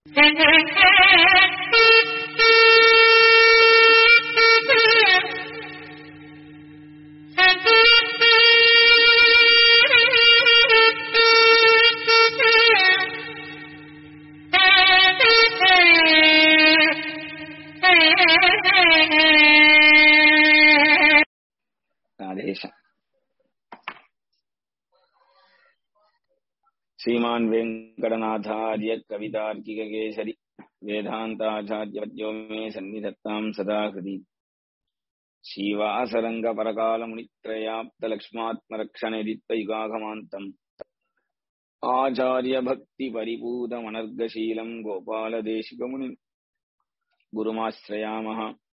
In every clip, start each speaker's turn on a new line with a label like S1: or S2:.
S1: आदेशम् श्रीमान् वेङ्कटनाथार्य कवितार्किककेसरि वेदान्ताचार्यवद्यो मे सन्निधत्ताम् सदा हृदि श्रीवासरङ्गपरकालमुनित्रयाप्तलक्ष्मात्मरक्षणदित्तयुगागमान्तम् आचार्यभक्तिपरिपूतमनर्गशीलम् गोपालदेशिकमुनिम् गुरुमाश्रयामः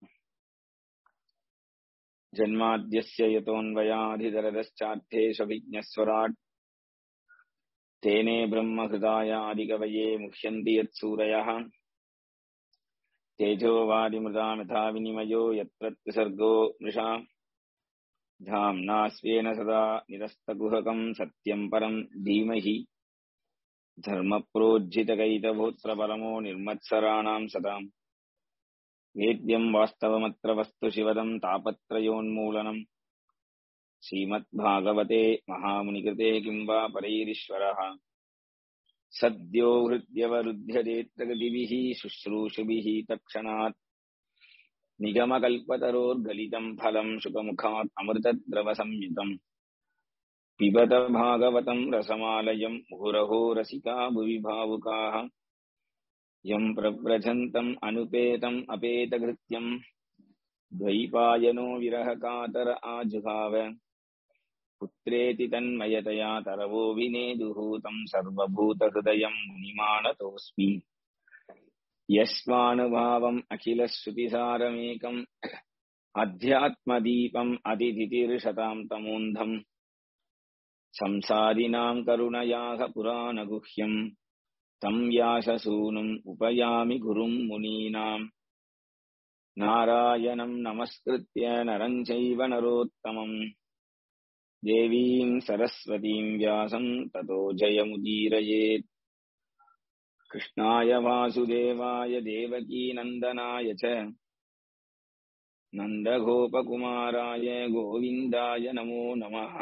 S1: जन्माद्यस्य यतोऽन्वयाधिदरदश्चार्थेष्वभिज्ञस्वराट् तेने ब्रह्महृदायादिकवये मुह्यन्ति यत्सूरयः तेजोवादिमृदामिथा विनिमयो यत्र त्रिसर्गो मृषा धाम्ना स्वेन सदा निरस्तगुहकम् सत्यम् परम् धीमहि धर्मप्रोज्झितकैतभूत्रपरमो निर्मत्सराणाम् सताम् वेद्यम् वास्तवमत्र वस्तु शिवदम् तापत्रयोन्मूलनम् श्रीमद्भागवते महामुनिकृते किम् वा परैरीश्वरः सद्यो हृद्यवरुध्यदेत्रगतिभिः शुश्रूषुभिः तत्क्षणात् निगमकल्पतरोर्गलितम् फलम् सुखमुखात् अमृतद्रवसंयुतम् पिबत भागवतम् रसमालयम् मुहुरहो रसिका भुवि भावुकाः यम् प्रव्रजन्तम् अनुपेतम् अपेतकृत्यम् द्वैपायनो विरहकातर आजुहाव पुत्रेति तन्मयतया तरवो विनेदुः तम् सर्वभूतहृदयम् मुनिमानतोऽस्मि यस्मानुभावम् अखिलश्रुतिसारमेकम् अध्यात्मदीपम् अतिथितिर्षताम् तमोन्धम् संसारिणाम् करुणयाः पुराणगुह्यम् तम् व्याससूनुम् उपयामि गुरुम् मुनीनाम् नारायणम् नमस्कृत्य नरम् चैव नरोत्तमम् देवीम् सरस्वतीम् व्यासम् ततो जयमुदीरयेत् कृष्णाय वासुदेवाय देवकीनन्दनाय च नन्दगोपकुमाराय गोविन्दाय नमो नमः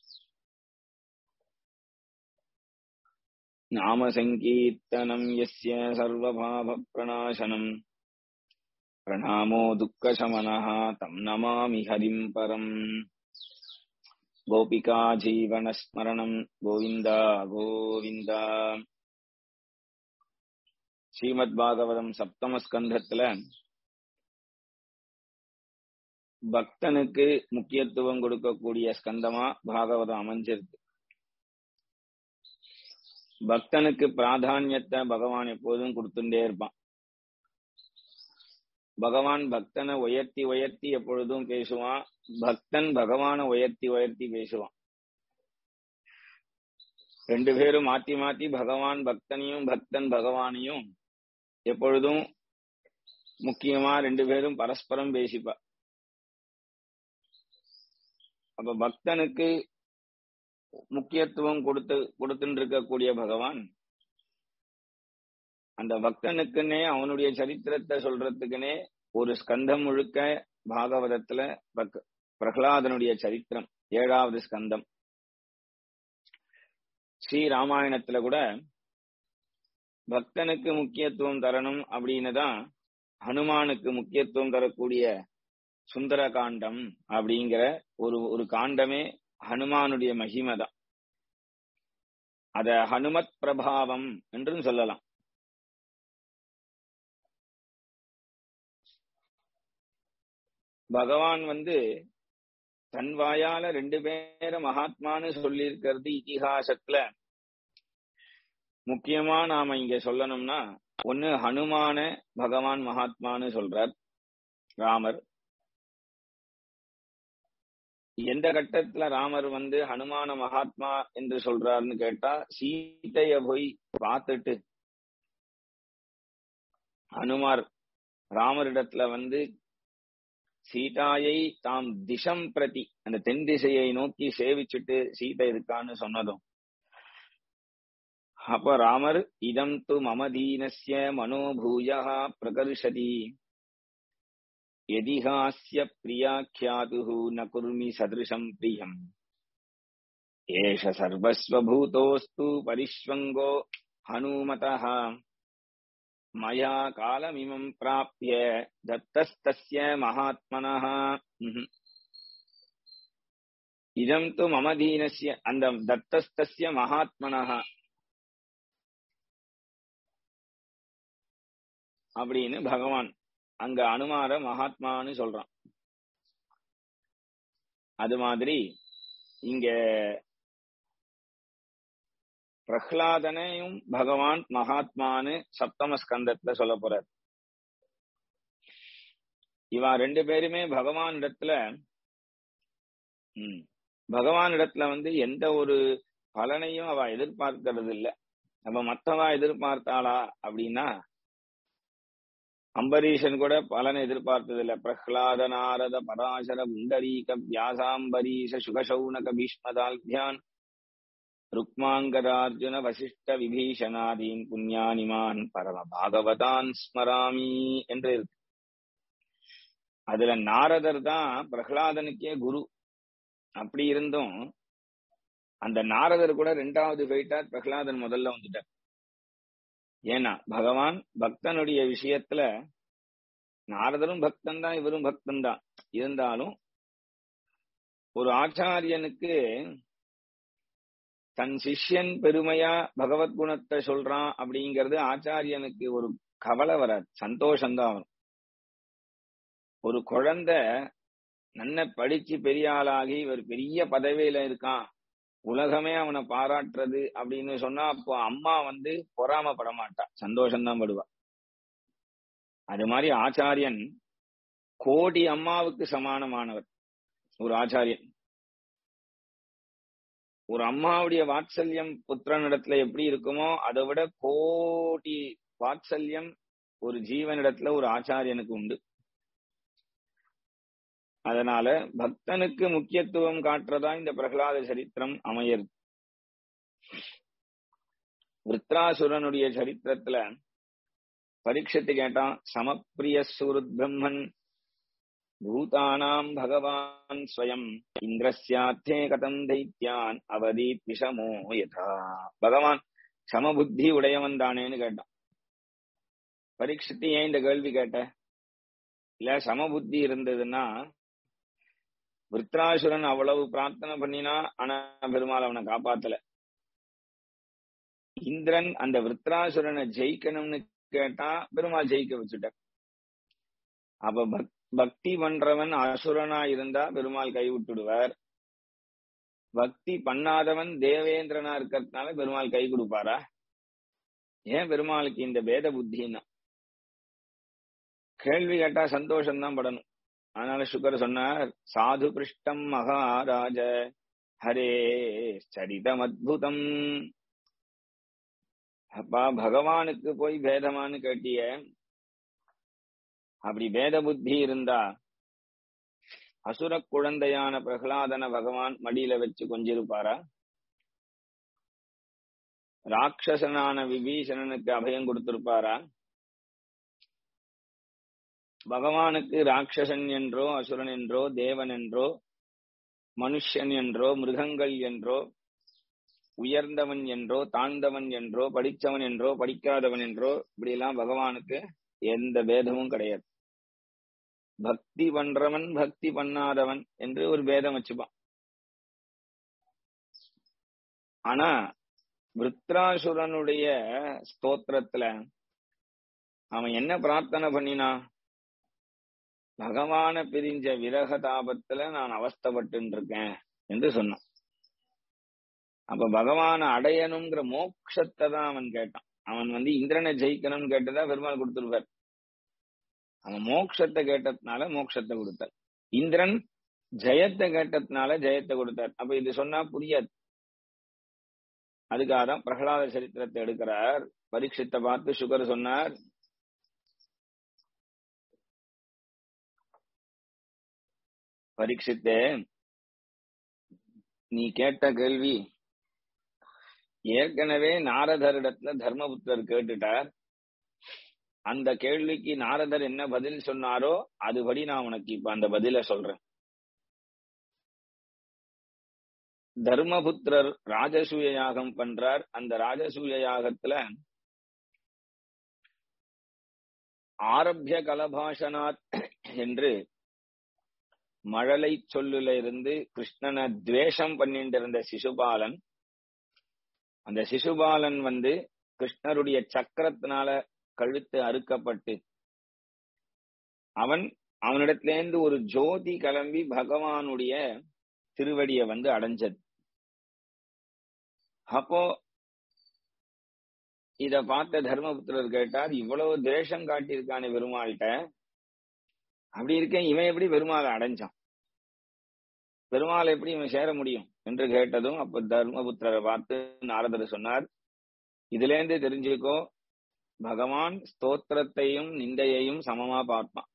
S1: नामसङ्कीर्तनम् यस्य सर्वभावप्रणाशनम् प्रणामो दुःखशमनः तम् नमामि हरिम् परम् गोपिका जीवनस्मरणम् गोविन्द गोविन्द ஸ்ரீமத் சப்தம ஸ்கந்தத்துல பக்தனுக்கு முக்கியத்துவம் கொடுக்கக்கூடிய ஸ்கந்தமா பாகவதம் அமைஞ்சிருக்கு பக்தனுக்கு பிராதானியத்தை பகவான் எப்போதும் கொடுத்துட்டே இருப்பான் பகவான் பக்தனை உயர்த்தி உயர்த்தி எப்பொழுதும் பேசுவான் பக்தன் பகவானை உயர்த்தி உயர்த்தி பேசுவான் ரெண்டு பேரும் மாத்தி மாத்தி பகவான் பக்தனையும் பக்தன் பகவானையும் எப்பொழுதும் முக்கியமா ரெண்டு பேரும் பரஸ்பரம் பேசிப்பா அப்ப பக்தனுக்கு முக்கியத்துவம் கொடுத்து கொடுத்துட்டு இருக்கக்கூடிய பகவான் அந்த பக்தனுக்குன்னே அவனுடைய சரித்திரத்தை சொல்றதுக்குன்னே ஒரு ஸ்கந்தம் முழுக்க பாகவதத்துல பிரகலாதனுடைய சரித்திரம் ஏழாவது ஸ்கந்தம் ஸ்ரீ ராமாயணத்துல கூட பக்தனுக்கு முக்கியத்துவம் தரணும் அப்படின்னு தான் ஹனுமானுக்கு முக்கியத்துவம் தரக்கூடிய சுந்தர காண்டம் அப்படிங்கிற ஒரு ஒரு காண்டமே ஹனுமானுடைய மகிமை தான் அத ஹனுமத் பிரபாவம் என்றும் சொல்லலாம் பகவான் வந்து தன் வாயால ரெண்டு பேரை மகாத்மான்னு சொல்லி இருக்கிறது இதிகாசத்துல முக்கியமா நாம இங்க சொல்லணும்னா ஒண்ணு ஹனுமான பகவான் மகாத்மான்னு சொல்றார் ராமர் எந்த கட்டத்துல ராமர் வந்து ஹனுமான மகாத்மா என்று சொல்றாருன்னு கேட்டா சீதைய போய் பார்த்துட்டு ஹனுமார் ராமரிடத்துல வந்து சீதாயை தாம் திசம் பிரதி அந்த தென் திசையை நோக்கி சேவிச்சுட்டு சீதை இருக்கான்னு சொன்னதும் அப்ப ராமர் இதம் து மம தீனஸ்ய மனோபூய பிரகர்ஷதி यदिहास्य प्रियाख्यातुः न कुर्मि सदृशम् प्रियम् एष सर्वस्वभूतोऽस्तु परिष्वङ्गो हनूमतः मया कालमिमम् प्राप्य दत्तस्तस्य महात्मनः ம்ஹும். இதம் து மம தீனஸ்ய அந்த தத்தஸ்தஸ்ய மகாத்மனः அப்படின்னு பகவான் அங்க அனுமார மகாத்மான்னு சொல்றான் அது மாதிரி இங்க பிரஹ்லாதனையும் பகவான் மகாத்மான்னு சப்தம ஸ்கந்தத்துல சொல்ல போறார் இவா ரெண்டு பேருமே பகவான் இடத்துல ம், பகவான் இடத்துல வந்து எந்த ஒரு பலனையும் அவ எதிர்பார்க்கறது இல்ல அப்ப மத்தவா எதிர்பார்த்தாளா அப்படின்னா அம்பரீஷன் கூட பலனை எதிர்பார்த்தது இல்ல பிரஹ்லாத நாரத பராசர புண்டரீக வியாசாம்பரீஷ சுகசௌனக பீஷ்மதால்பியான் ருக்மாங்கரார்ஜுன வசிஷ்ட விபீஷணாதீன் புண்ணியானிமான் பரம பாகவதான் ஸ்மராமி என்று இருக்கு அதுல நாரதர் தான் பிரகலாதனுக்கே குரு அப்படி இருந்தும் அந்த நாரதர் கூட ரெண்டாவது போயிட்டார் பிரகலாதன் முதல்ல வந்துட்டார் ஏன்னா பகவான் பக்தனுடைய விஷயத்துல நாரதரும் பக்தன் தான் இவரும் பக்தன் தான் இருந்தாலும் ஒரு ஆச்சாரியனுக்கு தன் சிஷ்யன் பெருமையா பகவத் குணத்தை சொல்றான் அப்படிங்கிறது ஆச்சாரியனுக்கு ஒரு கவலை வராது சந்தோஷம்தான் வரும் ஒரு குழந்தை நன்ன படிச்சு பெரிய ஆளாகி ஒரு பெரிய பதவியில இருக்கான் உலகமே அவனை பாராட்டுறது அப்படின்னு சொன்னா அப்போ அம்மா வந்து பொறாமப்பட மாட்டா சந்தோஷம்தான் படுவா அது மாதிரி ஆச்சாரியன் கோடி அம்மாவுக்கு சமானமானவர் ஒரு ஆச்சாரியன் ஒரு அம்மாவுடைய வாத்சல்யம் புத்திரனிடத்துல எப்படி இருக்குமோ அதை விட கோடி வாத்சல்யம் ஒரு ஜீவனிடத்துல ஒரு ஆச்சாரியனுக்கு உண்டு அதனால பக்தனுக்கு முக்கியத்துவம் காட்டுறதா இந்த பிரகலாத சரித்திரம் அமையது விருத்ராசுரனுடைய சரித்திரத்துல பரீட்சத்து கேட்டான் சமப்பிரிய சுருத் பிரம்மன் பூதானாம் பகவான் ஸ்வயம் இந்திரஸ்யாத்தே கதம் தைத்யான் அவதி விஷமோ யதா பகவான் சமபுத்தி உடையவன் தானேன்னு கேட்டான் பரீட்சித்து ஏன் இந்த கேள்வி கேட்ட இல்ல சமபுத்தி இருந்ததுன்னா விருத்ராசுரன் அவ்வளவு பிரார்த்தனை பண்ணினா ஆனா பெருமாள் அவனை காப்பாத்தல இந்திரன் அந்த விருத்ராசுரனை ஜெயிக்கணும்னு கேட்டா பெருமாள் ஜெயிக்க வச்சுட்டார் அப்ப பக்- பக்தி பண்றவன் அசுரனா இருந்தா பெருமாள் கைவிட்டுடுவார் பக்தி பண்ணாதவன் தேவேந்திரனா இருக்கிறதுனால பெருமாள் கை கொடுப்பாரா ஏன் பெருமாளுக்கு இந்த பேத புத்தின்னா கேள்வி கேட்டா சந்தோஷம் தான் படணும் அதனால சுகர் சொன்னார் சாது பிருஷ்டம் மகாராஜ ஹரே சரிதம் அத்புதம் அப்பா பகவானுக்கு போய் பேதமான்னு கேட்டிய அப்படி பேத புத்தி இருந்தா அசுர குழந்தையான பிரகலாதன பகவான் மடியில வச்சு கொஞ்சிருப்பாரா ராட்சசனான விபீஷணனுக்கு அபயம் கொடுத்திருப்பாரா பகவானுக்கு ராட்சசன் என்றோ அசுரன் என்றோ தேவன் என்றோ மனுஷன் என்றோ மிருகங்கள் என்றோ உயர்ந்தவன் என்றோ தாழ்ந்தவன் என்றோ படித்தவன் என்றோ படிக்காதவன் என்றோ இப்படி எல்லாம் பகவானுக்கு எந்த பேதமும் கிடையாது பக்தி பண்றவன் பக்தி பண்ணாதவன் என்று ஒரு பேதம் வச்சுப்பான் ஆனா விருத்ராசுரனுடைய ஸ்தோத்திரத்துல அவன் என்ன பிரார்த்தனை பண்ணினா பகவான பிரிஞ்ச விரக தாபத்துல நான் அவஸ்தப்பட்டு இருக்கேன் என்று சொன்னான் அப்ப பகவான அடையணுங்கிற மோட்சத்தை தான் அவன் கேட்டான் அவன் வந்து இந்திரனை ஜெயிக்கணும்னு கேட்டதா பெருமாள் கொடுத்துருவார் அவன் மோட்சத்தை கேட்டதுனால மோட்சத்தை கொடுத்தார் இந்திரன் ஜெயத்தை கேட்டதுனால ஜெயத்தை கொடுத்தார் அப்ப இது சொன்னா புரியாது அதுக்காக தான் பிரகலாத சரித்திரத்தை எடுக்கிறார் பரீட்சித்தை பார்த்து சுகர் சொன்னார் பரீட்சித்தே நீ கேட்ட கேள்வி ஏற்கனவே நாரதரிடத்துல தர்மபுத்திரர் கேட்டுட்டார் அந்த கேள்விக்கு நாரதர் என்ன பதில் சொன்னாரோ அதுபடி நான் உனக்கு இப்ப அந்த பதில சொல்றேன் தர்மபுத்திரர் ராஜசூய யாகம் பண்றார் அந்த ராஜசூய யாகத்துல ஆரம்பிய கலபாஷனாத் என்று மழலை சொல்லுல இருந்து கிருஷ்ணனை துவேஷம் பண்ணிட்டு இருந்த சிசுபாலன் அந்த சிசுபாலன் வந்து கிருஷ்ணருடைய சக்கரத்தினால கழுத்து அறுக்கப்பட்டு அவன் அவனிடத்திலேருந்து ஒரு ஜோதி கிளம்பி பகவானுடைய திருவடியை வந்து அடைஞ்சது அப்போ இத பார்த்த தர்மபுத்திரர் கேட்டார் இவ்வளவு தேசம் காட்டியிருக்கானே பெருமாள்கிட்ட அப்படி இருக்கேன் இவன் எப்படி பெருமாளை அடைஞ்சான் பெருமாள் எப்படி இவன் சேர முடியும் என்று கேட்டதும் அப்ப தர்மபுத்திரரை பார்த்து நாரதர் சொன்னார் இதுல இருந்து தெரிஞ்சுக்கோ பகவான் ஸ்தோத்திரத்தையும் நிந்தையையும் சமமா பார்ப்பான்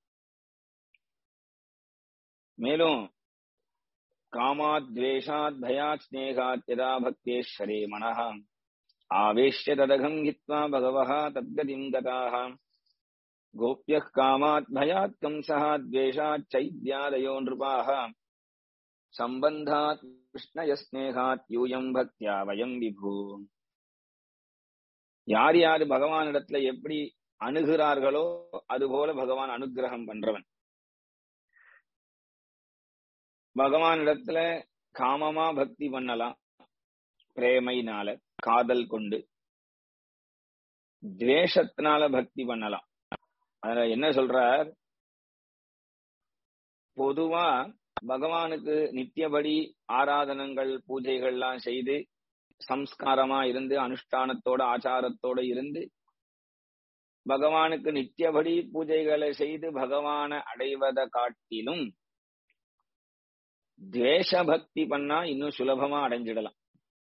S1: மேலும் காமாத் துவேஷாத் பயாத் ஸ்னேகாத் யதா பக்தேஸ்வரே மனஹ ஆவேஷ்ய ததகம் ஹித்வா பகவः தத்கதிம் கதாः கோப்யः காமாத் பயாத் கம்சः துவேஷாத் சைத்யாதயோ நிருபாः சம்பந்தாத் கிருஷ்ணய ஸ்னேகாத் யூயம் பக்தியா வயம் விபூ யார் யாரு பகவானிடத்துல எப்படி அணுகிறார்களோ அதுபோல பகவான் அனுகிரகம் பண்றவன் பகவானிடத்துல காமமா பக்தி பண்ணலாம் பிரேமைனால காதல் கொண்டு துவேஷத்தினால பக்தி பண்ணலாம் அதுல என்ன சொல்றார் பொதுவா பகவானுக்கு நித்தியபடி ஆராதனங்கள் பூஜைகள்லாம் செய்து சம்ஸ்காரமா இருந்து அனுஷ்டானத்தோட ஆச்சாரத்தோட இருந்து பகவானுக்கு நித்தியபடி பூஜைகளை செய்து பகவானை அடைவதை காட்டிலும் துவேஷ பக்தி பண்ணா இன்னும் சுலபமா அடைஞ்சிடலாம்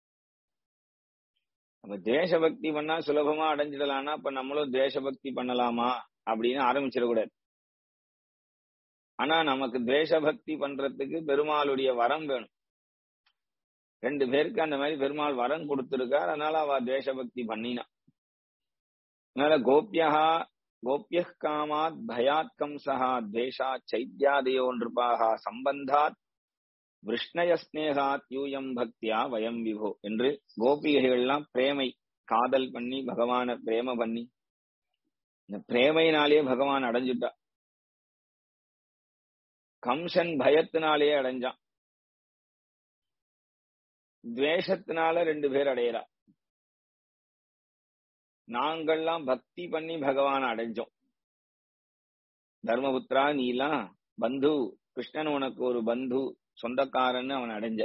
S1: அப்ப தேச பக்தி பண்ணா சுலபமா அடைஞ்சிடலாம்னா அப்ப நம்மளும் தேச பக்தி பண்ணலாமா அப்படின்னு ஆரம்பிச்சிடக்கூடாது ஆனா நமக்கு தேச பக்தி பண்றதுக்கு பெருமாளுடைய வரம் வேணும் ரெண்டு பேருக்கு அந்த மாதிரி பெருமாள் வரம் கொடுத்திருக்கார் அதனால அவ தேசபக்தி பண்ணினா அதனால கோபியா கோபிய காமாத் பயாத் கம்சா துவேஷா சைத்யாதயோ நிருபாகா சம்பந்தாத் விஷ்ணய ஸ்னேகாத் யூயம் பக்தியா வயம் விபோ என்று கோபிகைகள்லாம் பிரேமை காதல் பண்ணி பகவான பிரேம பண்ணி இந்த பிரேமையினாலேயே பகவான் அடைஞ்சுட்டா கம்சன் பயத்தினாலேயே அடைஞ்சான் துவேஷத்தினால ரெண்டு பேர் அடையறா நாங்கள்லாம் பக்தி பண்ணி பகவான் அடைஞ்சோம் தர்மபுத்திரா நீலாம் பந்து கிருஷ்ணன் உனக்கு ஒரு பந்து சொந்தக்காரன்னு அவன் அடைஞ்ச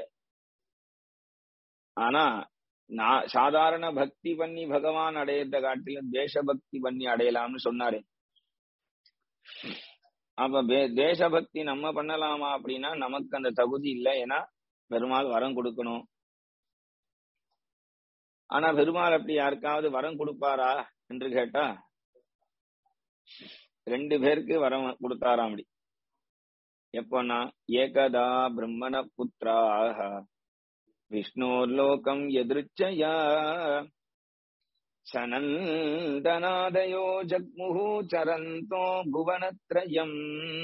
S1: ஆனா நான் சாதாரண பக்தி பண்ணி பகவான் அடையறத காட்டிலும் தேச பக்தி பண்ணி அடையலாம்னு சொன்னாரு அப்ப தேசபக்தி நம்ம பண்ணலாமா அப்படின்னா நமக்கு அந்த தகுதி இல்லை ஏன்னா பெருமாள் வரம் கொடுக்கணும் ஆனா பெருமாள் அப்படி யாருக்காவது வரம் கொடுப்பாரா என்று கேட்டா ரெண்டு பேருக்கு வரம் கொடுத்தாராம் அப்படி எப்போன்னா ஏகதா பிரம்மண புத்திராக விஷ்ணோர்லோகம் எதிர்ச்சயா சனந்தனாதயோ ஜக்முஹு சரந்தோ புவனத்ரயம்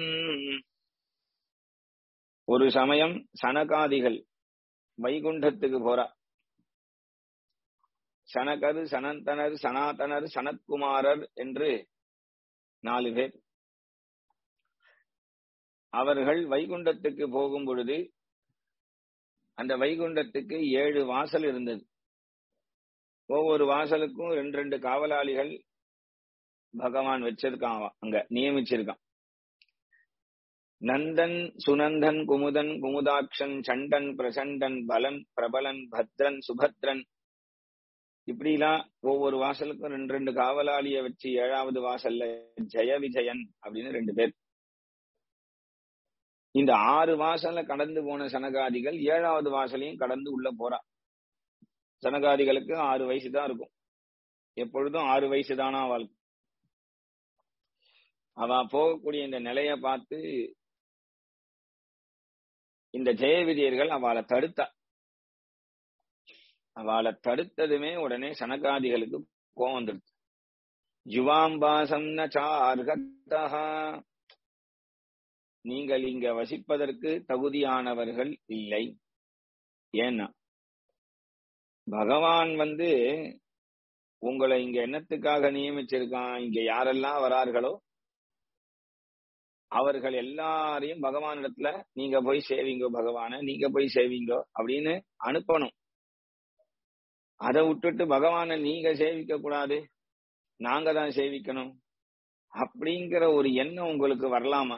S1: ஒரு சமயம் சனகாதிகள் வைகுண்டத்துக்கு போறா சனகர் சனந்தனர் சனாதனர் சனத்குமாரர் என்று நாலு பேர் அவர்கள் வைகுண்டத்துக்கு போகும் பொழுது அந்த வைகுண்டத்துக்கு ஏழு வாசல் இருந்தது ஒவ்வொரு வாசலுக்கும் ரெண்டு ரெண்டு காவலாளிகள் பகவான் வச்சிருக்கான் அங்க நியமிச்சிருக்கான் நந்தன் சுனந்தன் குமுதன் குமுதாக்ஷன் சண்டன் பிரசண்டன் பலன் பிரபலன் பத்ரன் சுபத்ரன் இப்படிலாம் ஒவ்வொரு வாசலுக்கும் ரெண்டு ரெண்டு காவலாளிய வச்சு ஏழாவது வாசல்ல ஜெய விஜயன் அப்படின்னு ரெண்டு பேர் இந்த ஆறு வாசல்ல கடந்து போன சனகாதிகள் ஏழாவது வாசலையும் கடந்து உள்ள போறா சனகாதிகளுக்கு ஆறு வயசு தான் இருக்கும் எப்பொழுதும் ஆறு வயசு தானா அவள் அவ போகக்கூடிய இந்த நிலைய பார்த்து இந்த ஜெய விஜயர்கள் அவளை தடுத்தா அவளை தடுத்ததுமே உடனே சனகாதிகளுக்கு கோவம் வந்துடுது ஜுவாம்பாசம் சார்கத்தா நீங்கள் இங்க வசிப்பதற்கு தகுதியானவர்கள் இல்லை ஏன்னா பகவான் வந்து உங்களை இங்க என்னத்துக்காக நியமிச்சிருக்கான் இங்க யாரெல்லாம் வரார்களோ அவர்கள் எல்லாரையும் பகவான் இடத்துல நீங்க போய் சேவிங்கோ பகவான நீங்க போய் சேவிங்கோ அப்படின்னு அனுப்பணும் அதை விட்டுட்டு பகவான நீங்க சேவிக்க கூடாது நாங்க தான் சேவிக்கணும் அப்படிங்கிற ஒரு எண்ணம் உங்களுக்கு வரலாமா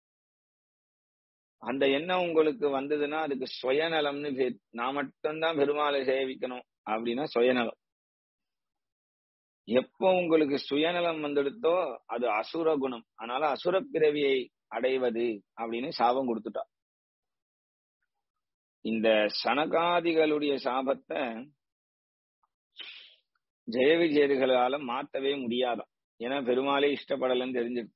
S1: அந்த எண்ணம் உங்களுக்கு வந்ததுன்னா அதுக்கு சுயநலம்னு பேர் நான் மட்டும்தான் பெருமாளை சேவிக்கணும் அப்படின்னா சுயநலம் எப்போ உங்களுக்கு சுயநலம் வந்துடுத்தோ அது அசுர குணம் அதனால அசுர பிறவியை அடைவது அப்படின்னு சாபம் கொடுத்துட்டா இந்த சனகாதிகளுடைய சாபத்தை ஜெய விஜயர்களால மாத்தவே முடியாதாம் ஏன்னா பெருமாளே இஷ்டப்படலன்னு தெரிஞ்சிருக்கு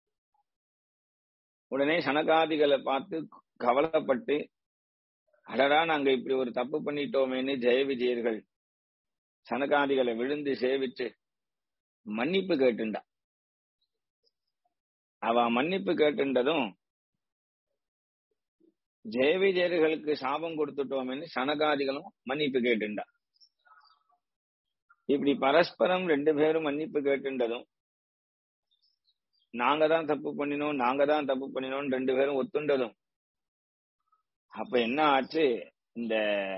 S1: உடனே சனகாதிகளை பார்த்து கவலைப்பட்டு அடடா நாங்க இப்படி ஒரு தப்பு பண்ணிட்டோமேன்னு ஜெய விஜயர்கள் சனகாதிகளை விழுந்து சேவிச்சு மன்னிப்பு கேட்டுண்டா அவ மன்னிப்பு கேட்டுண்டதும் ஜெய விஜயர்களுக்கு சாபம் கொடுத்துட்டோம்னு சனகாதிகளும் மன்னிப்பு கேட்டுண்டா இப்படி பரஸ்பரம் ரெண்டு பேரும் மன்னிப்பு கேட்டுண்டதும் நாங்க தான் தப்பு பண்ணினோம் நாங்க தான் தப்பு பண்ணினோம் ரெண்டு பேரும் ஒத்துண்டதும் அப்ப என்ன ஆச்சு இந்த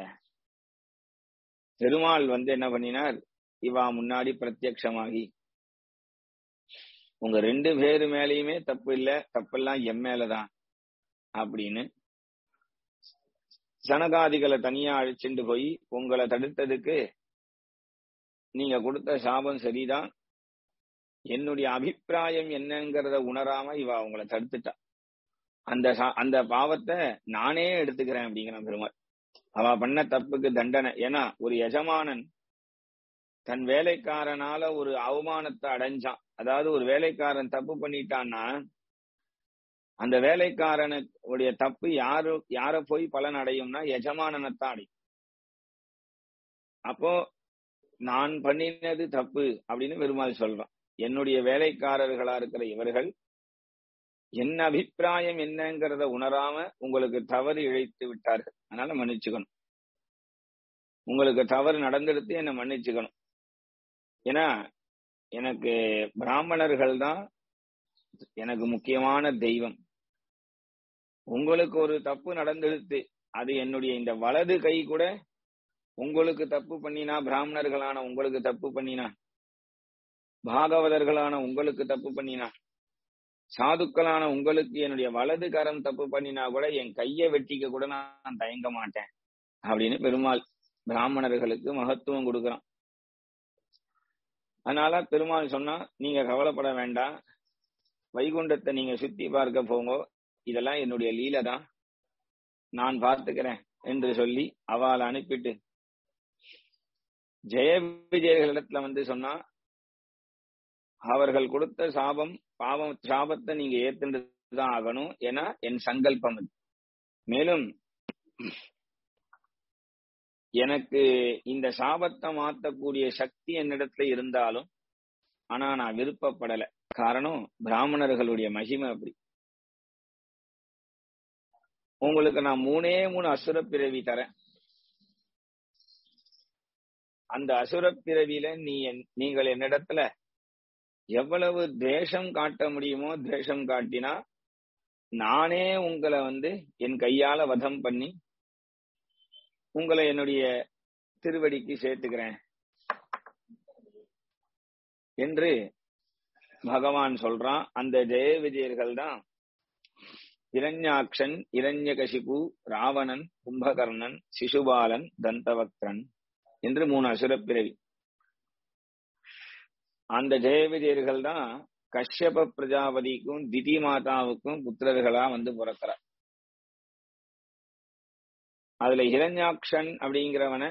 S1: பெருமாள் வந்து என்ன பண்ணினார் இவா முன்னாடி பிரத்யக்ஷமாகி உங்க ரெண்டு பேரு மேலயுமே தப்பு இல்ல தப்பெல்லாம் எம் மேலதான் அப்படின்னு சனகாதிகளை தனியா அழிச்சுட்டு போய் உங்களை தடுத்ததுக்கு நீங்க கொடுத்த சாபம் சரிதான் என்னுடைய அபிப்பிராயம் என்னங்கிறத உணராம இவ அவங்கள தடுத்துட்டா அந்த அந்த பாவத்தை நானே எடுத்துக்கிறேன் அப்படிங்கிற பெருமாள் அவ பண்ண தப்புக்கு தண்டனை ஏன்னா ஒரு எஜமானன் தன் வேலைக்காரனால ஒரு அவமானத்தை அடைஞ்சான் அதாவது ஒரு வேலைக்காரன் தப்பு பண்ணிட்டான்னா அந்த வேலைக்காரனுடைய தப்பு யாரு யார போய் பலன் அடையும்னா எஜமானனைத்தான் அடையும் அப்போ நான் பண்ணினது தப்பு அப்படின்னு பெருமாள் சொல்றான் என்னுடைய வேலைக்காரர்களா இருக்கிற இவர்கள் என்ன அபிப்பிராயம் என்னங்கிறத உணராம உங்களுக்கு தவறு இழைத்து விட்டார்கள் அதனால மன்னிச்சுக்கணும் உங்களுக்கு தவறு நடந்தெடுத்து என்ன மன்னிச்சுக்கணும் ஏன்னா எனக்கு பிராமணர்கள் தான் எனக்கு முக்கியமான தெய்வம் உங்களுக்கு ஒரு தப்பு நடந்தெடுத்து அது என்னுடைய இந்த வலது கை கூட உங்களுக்கு தப்பு பண்ணினா பிராமணர்களான உங்களுக்கு தப்பு பண்ணினா பாகவதர்களான உங்களுக்கு தப்பு பண்ணினா சாதுக்களான உங்களுக்கு என்னுடைய வலது கரம் தப்பு பண்ணினா கூட என் கையை வெட்டிக்க கூட நான் தயங்க மாட்டேன் அப்படின்னு பெருமாள் பிராமணர்களுக்கு மகத்துவம் கொடுக்குறான் அதனால பெருமாள் சொன்னா நீங்க கவலைப்பட வேண்டாம் வைகுண்டத்தை நீங்க சுத்தி பார்க்க போங்க இதெல்லாம் என்னுடைய லீலை தான் நான் பார்த்துக்கிறேன் என்று சொல்லி அவளை அனுப்பிட்டு ஜெய விஜயர்களிடத்துல வந்து சொன்னா அவர்கள் கொடுத்த சாபம் பாவம் சாபத்தை நீங்க ஏத்துண்டுதான் ஆகணும் ஏன்னா என் சங்கல்பம் அது மேலும் எனக்கு இந்த சாபத்தை மாத்தக்கூடிய சக்தி என்னிடத்துல இருந்தாலும் ஆனா நான் விருப்பப்படல காரணம் பிராமணர்களுடைய மகிமை அப்படி உங்களுக்கு நான் மூணே மூணு அசுர பிறவி தரேன் அந்த அசுர பிறவியில நீ நீங்கள் என்னிடத்துல எவ்வளவு தேசம் காட்ட முடியுமோ தேசம் காட்டினா நானே உங்களை வந்து என் கையால வதம் பண்ணி உங்களை என்னுடைய திருவடிக்கு சேர்த்துக்கிறேன் என்று பகவான் சொல்றான் அந்த ஜெய விஜயர்கள் தான் இரண்யாக்ஷன் இரண்யகசிபு ராவணன் கும்பகர்ணன் சிசுபாலன் தந்தவக்ரன் என்று மூணு அசுரப்பிறவி அந்த ஜெய விஜயர்கள் தான் கஷ்யப பிரஜாபதிக்கும் திதி மாதாவுக்கும் புத்திரர்களா வந்து பிறக்கிறார் அதுல இரண்யாக்ஷன் அப்படிங்கிறவன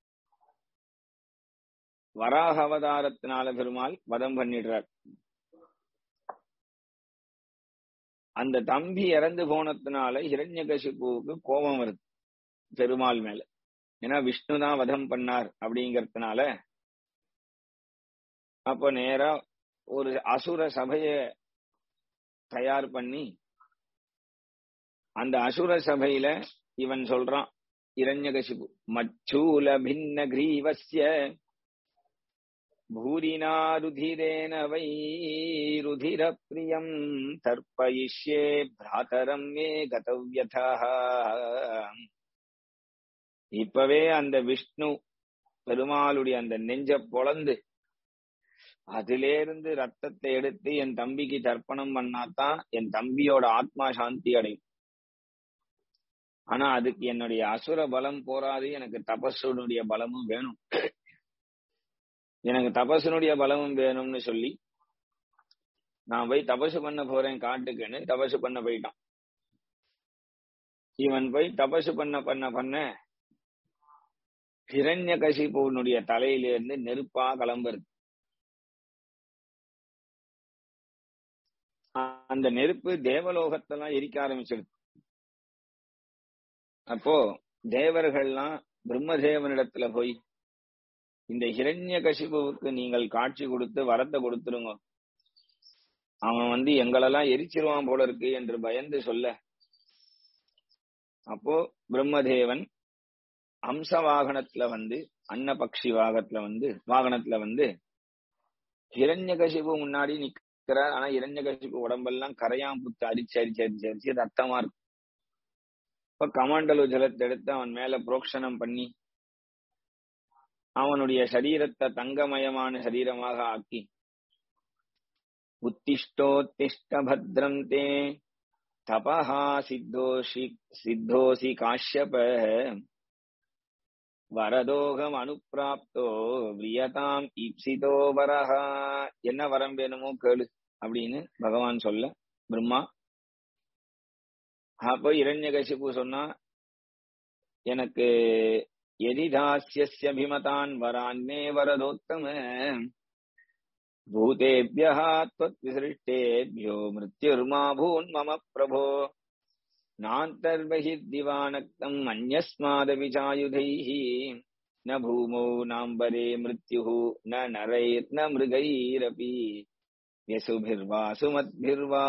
S1: வராக அவதாரத்தினால பெருமாள் வதம் பண்ணிடுறார் அந்த தம்பி இறந்து போனதுனால இரண்யகசிப்புவுக்கு கோபம் வருது பெருமாள் மேல ஏன்னா விஷ்ணு தான் வதம் பண்ணார் அப்படிங்கறதுனால அப்ப நேரா ஒரு அசுர சபைய தயார் பண்ணி அந்த அசுர சபையில இவன் சொல்றான் இரண்யகசிபு மச்சூல பின்ன கிரீவஸ்ய பூரினா ருதிரேன வை ருதிர பிரியம் தர்ப்பயிஷ்யே பிராதரம் மே கதவ்யதா இப்பவே அந்த விஷ்ணு பெருமாளுடைய அந்த நெஞ்ச பொளந்து அதிலேருந்து ரத்தத்தை எடுத்து என் தம்பிக்கு தர்ப்பணம் பண்ணாதான் என் தம்பியோட ஆத்மா சாந்தி அடையும் ஆனா அதுக்கு என்னுடைய அசுர பலம் போராது எனக்கு தபஸுடைய பலமும் வேணும் எனக்கு தபசனுடைய பலமும் வேணும்னு சொல்லி நான் போய் தபசு பண்ண போறேன் காட்டுக்குன்னு தபசு பண்ண போயிட்டான் இவன் போய் தபசு பண்ண பண்ண பண்ண ஹிரண்ய கசிபுவனுடைய தலையிலிருந்து நெருப்பா கிளம்புறது அந்த நெருப்பு தேவலோகத்தெல்லாம் எரிக்க ஆரம்பிச்சிருது அப்போ தேவர்கள்லாம் பிரம்மதேவனிடத்துல போய் இந்த ஹிரண்ய கசிபுவுக்கு நீங்கள் காட்சி கொடுத்து வரத்தை கொடுத்துருங்க அவன் வந்து எங்களெல்லாம் எரிச்சிருவான் போல இருக்கு என்று பயந்து சொல்ல அப்போ பிரம்மதேவன் அம்ச வாகனத்துல வந்து அன்னபக்ஷி வாகத்துல வந்து வாகனத்துல வந்து ஹிரண்ய கசிபு முன்னாடி நிக்கிறார் ஆனா ஹிரண்ய கசிபு உடம்பெல்லாம் கரையாம் புத்து அரிச்சு அரிச்சு அரிச்சு அரிச்சு ரத்தமா இருக்கு இப்ப கமாண்டலு ஜலத்தை எடுத்து அவன் மேல புரோக்ஷனம் பண்ணி அவனுடைய சரீரத்தை தங்கமயமான சரீரமாக ஆக்கி உத்திஷ்டோத்திஷ்ட பத்ரம் தே தபஹா சித்தோஷி சித்தோசி காஷ்யப வரதோகம் அனுப்பிராப்தோ வியதாம் ஈப்சிதோ வரஹா என்ன வரம் வேணுமோ கேளு அப்படின்னு பகவான் சொல்ல பிரம்மா அப்போ இரண்யகசிபு சொன்னா எனக்கு எதிதாசியபிமதான் வரான்மே வரதோத்தம பூதேபியः त्वत्विसृष्टेभ्यो मृत्युर्मा भून् मम प्रभो नान्तर्बहिर्दिवानक्तम् अन्यस्मादपि चायुधैः न भूमौ नाम्बरे मृत्युः न नरैर्न मृगैरपि यशुभिर्वा सुमद्भिर्वा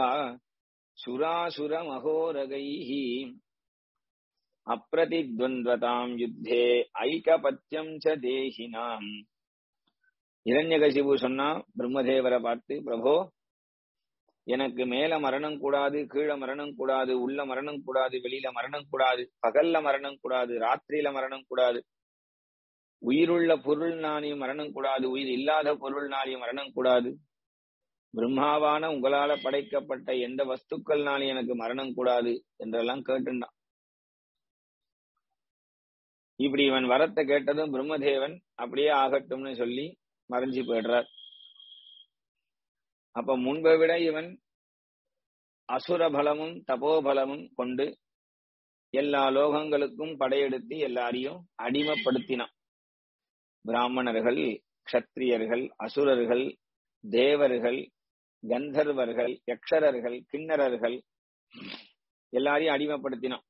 S1: सुरासुरमहोरगैः अप्रतिद्वन्द्वताम् युद्धे ऐकपत्यम् च देहिनाम् இரண்யகசிபு சொன்னா பிரம்மதேவரை பார்த்து பிரபோ எனக்கு மேல மரணம் கூடாது கீழே மரணம் கூடாது உள்ள மரணம் கூடாது வெளியில மரணம் கூடாது பகல்ல மரணம் கூடாது ராத்திரியில மரணம் கூடாது உயிருள்ள பொருள்னாலையும் மரணம் கூடாது உயிர் இல்லாத பொருள்னாலையும் மரணம் கூடாது பிரம்மாவான உங்களால படைக்கப்பட்ட எந்த வஸ்துக்கள்னாலையும் எனக்கு மரணம் கூடாது என்றெல்லாம் கேட்டுண்டான் இப்படி இவன் வரத்தை கேட்டதும் பிரம்மதேவன் அப்படியே ஆகட்டும்னு சொல்லி மறைஞ்சு போயிடுறார் அப்ப முன்பை விட இவன் அசுர பலமும் தபோபலமும் கொண்டு எல்லா லோகங்களுக்கும் படையெடுத்து எல்லாரையும் அடிமைப்படுத்தினான் பிராமணர்கள் க்ஷத்திரியர்கள் அசுரர்கள் தேவர்கள் கந்தர்வர்கள் யக்ஷரர்கள் கிண்ணறர்கள் எல்லாரையும் அடிமைப்படுத்தினான்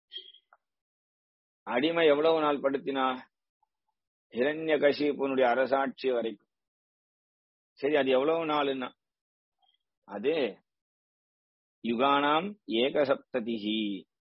S1: அடிமை எவ்வளவு நாள் படுத்தினா ஹிரண்ய கசிப்புனுடைய அரசாட்சி வரைக்கும் சரி அது எவ்வளவு நாளுன்னா அது யுகானாம் ஏகசப்ததிகி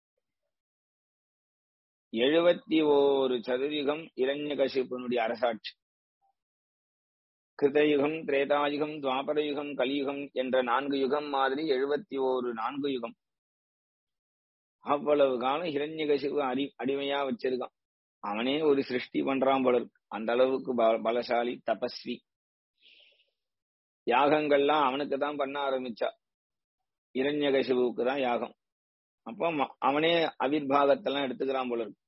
S1: எழுபத்தி ஓரு சதுர்யுகம் இரண்ய கசிப்புனுடைய அரசாட்சி கிருதயுகம் திரேதாயுகம் துவாபரயுகம் கலியுகம் என்ற நான்கு யுகம் மாதிரி எழுபத்தி ஓரு நான்கு யுகம் அவ்வளவு காலம் ஹிரண்யகசிபு அடி அடிமையா வச்சிருக்கான் அவனே ஒரு சிருஷ்டி பண்றான் போல இருக்கு அந்த அளவுக்கு பலசாலி தபஸ்வி யாகங்கள்லாம் அவனுக்கு தான் பண்ண ஆரம்பிச்சா இரண்யகசிபுவுக்கு தான் யாகம் அப்போ அவனே அவிர்வாகத்தெல்லாம் எடுத்துக்கிறான் போல இருக்கு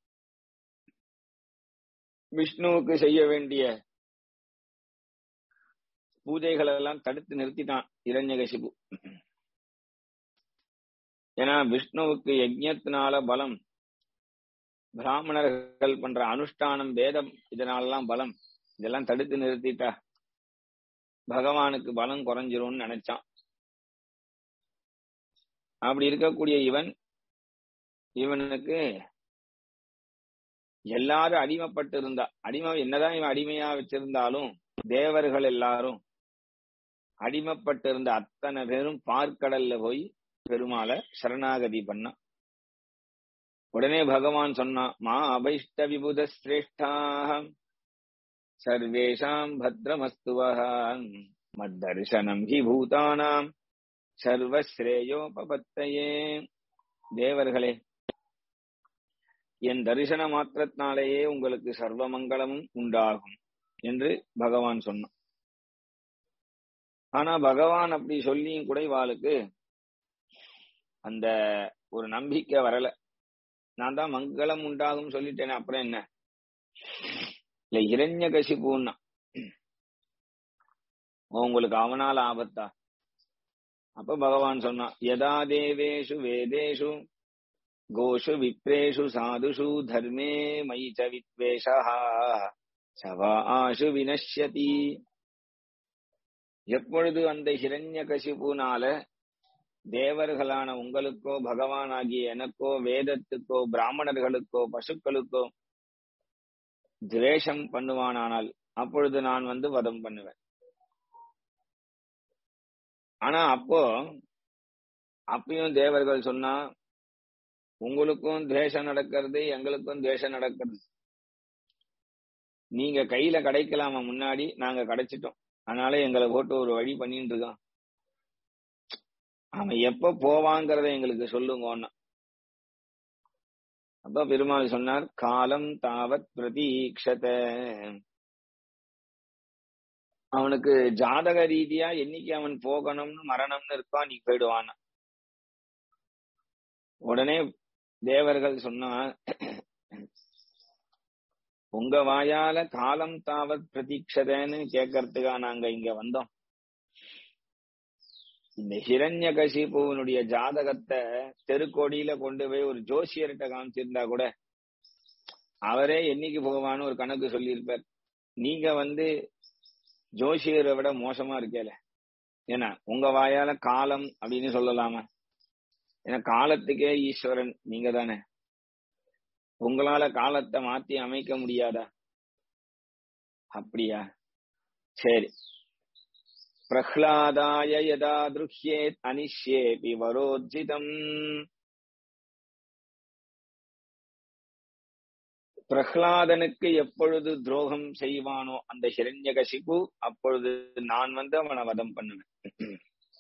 S1: விஷ்ணுவுக்கு செய்ய வேண்டிய பூஜைகள் எல்லாம் தடுத்து நிறுத்திட்டான் இரண்யகசிபு ஏன்னா விஷ்ணுவுக்கு யஜ்யத்தினால பலம் பிராமணர்கள் பண்ற அனுஷ்டானம் வேதம் இதனாலலாம் பலம் இதெல்லாம் தடுத்து நிறுத்திட்டா பகவானுக்கு பலம் குறைஞ்சிரும்னு நினைச்சான் அப்படி இருக்கக்கூடிய இவன் இவனுக்கு எல்லாரும் அடிமைப்பட்டு இருந்தா அடிமை என்னதான் இவன் அடிமையா வச்சிருந்தாலும் தேவர்கள் எல்லாரும் அடிமைப்பட்டு இருந்த அத்தனை பேரும் பார்க்கடல்ல போய் பெருமாளை சரணாகதி பண்ணா உடனே பகவான் சொன்னான் மா அபைஷ்ட விபுத சிரேஷ்டாக சர்வேஷாம் பத்ரமஸ்துவஹான் மத்தர்சனம் ஹி பூதானாம் சர்வஸ்ரேயோபபத்தையே தேவர்களே என் தரிசன மாத்திரத்தினாலேயே உங்களுக்கு சர்வ மங்களமும் உண்டாகும் என்று பகவான் சொன்னான் ஆனா பகவான் அப்படி சொல்லியும் கூட இவாளுக்கு அந்த ஒரு நம்பிக்கை வரல நான் தான் மங்களம் உண்டாகும் சொல்லிட்டேனே அப்புறம் என்ன இல்ல இரண்ய கசிப்புன்னா உங்களுக்கு அவனால ஆபத்தா அப்ப பகவான் சொன்னான் யதா தேவேஷு வேதேஷு கோஷு விப்ரேஷு சாதுஷு தர்மே மயி ச வித்வேஷா சவா ஆஷு வினஷ்யதி எப்பொழுது அந்த ஹிரண்ய கசிப்புனால தேவர்களான உங்களுக்கோ பகவான் ஆகிய எனக்கோ வேதத்துக்கோ பிராமணர்களுக்கோ பசுக்களுக்கோ துவேஷம் பண்ணுவானானால் அப்பொழுது நான் வந்து வதம் பண்ணுவேன் ஆனா அப்போ அப்பயும் தேவர்கள் சொன்னா உங்களுக்கும் துவேஷம் நடக்கிறது எங்களுக்கும் துவேஷம் நடக்கிறது நீங்க கையில கிடைக்கலாமா முன்னாடி நாங்க கிடைச்சிட்டோம் அதனால எங்களை போட்டு ஒரு வழி பண்ணிட்டு இருக்கான் அவன் எப்ப போவாங்கிறத எங்களுக்கு சொல்லுங்கன்னா அப்ப பெருமாள் சொன்னார் காலம் தாவத் பிரதீக்ஷத அவனுக்கு ஜாதக ரீதியா என்னைக்கு அவன் போகணும்னு மரணம்னு இருப்பான் நீ போயிடுவான் உடனே தேவர்கள் சொன்னா உங்க வாயால காலம் தாவத் பிரதீட்சதன்னு கேட்கறதுக்கா நாங்க இங்க வந்தோம் இந்த ஹிரண்ய கசிபுவனுடைய ஜாதகத்தை தெருக்கோடியில கொண்டு போய் ஒரு ஜோசியர்கிட்ட காமிச்சிருந்தா கூட அவரே என்னைக்கு போவான்னு ஒரு கணக்கு சொல்லியிருப்பார் நீங்க வந்து ஜோசியரை விட மோசமா இருக்கேல ஏன்னா உங்க வாயால காலம் அப்படின்னு சொல்லலாமா ஏன்னா காலத்துக்கே ஈஸ்வரன் நீங்க தானே உங்களால காலத்தை மாத்தி அமைக்க முடியாதா அப்படியா சரி பிரஹ்லாதாய யதா திருஹ்யேத் அனிஷ்யேபி வரோஜிதம் பிரஹ்லாதனுக்கு எப்பொழுது துரோகம் செய்வானோ அந்த ஹிரண்யகசிபு அப்பொழுது நான் வந்து அவனை வதம் பண்ணுவேன்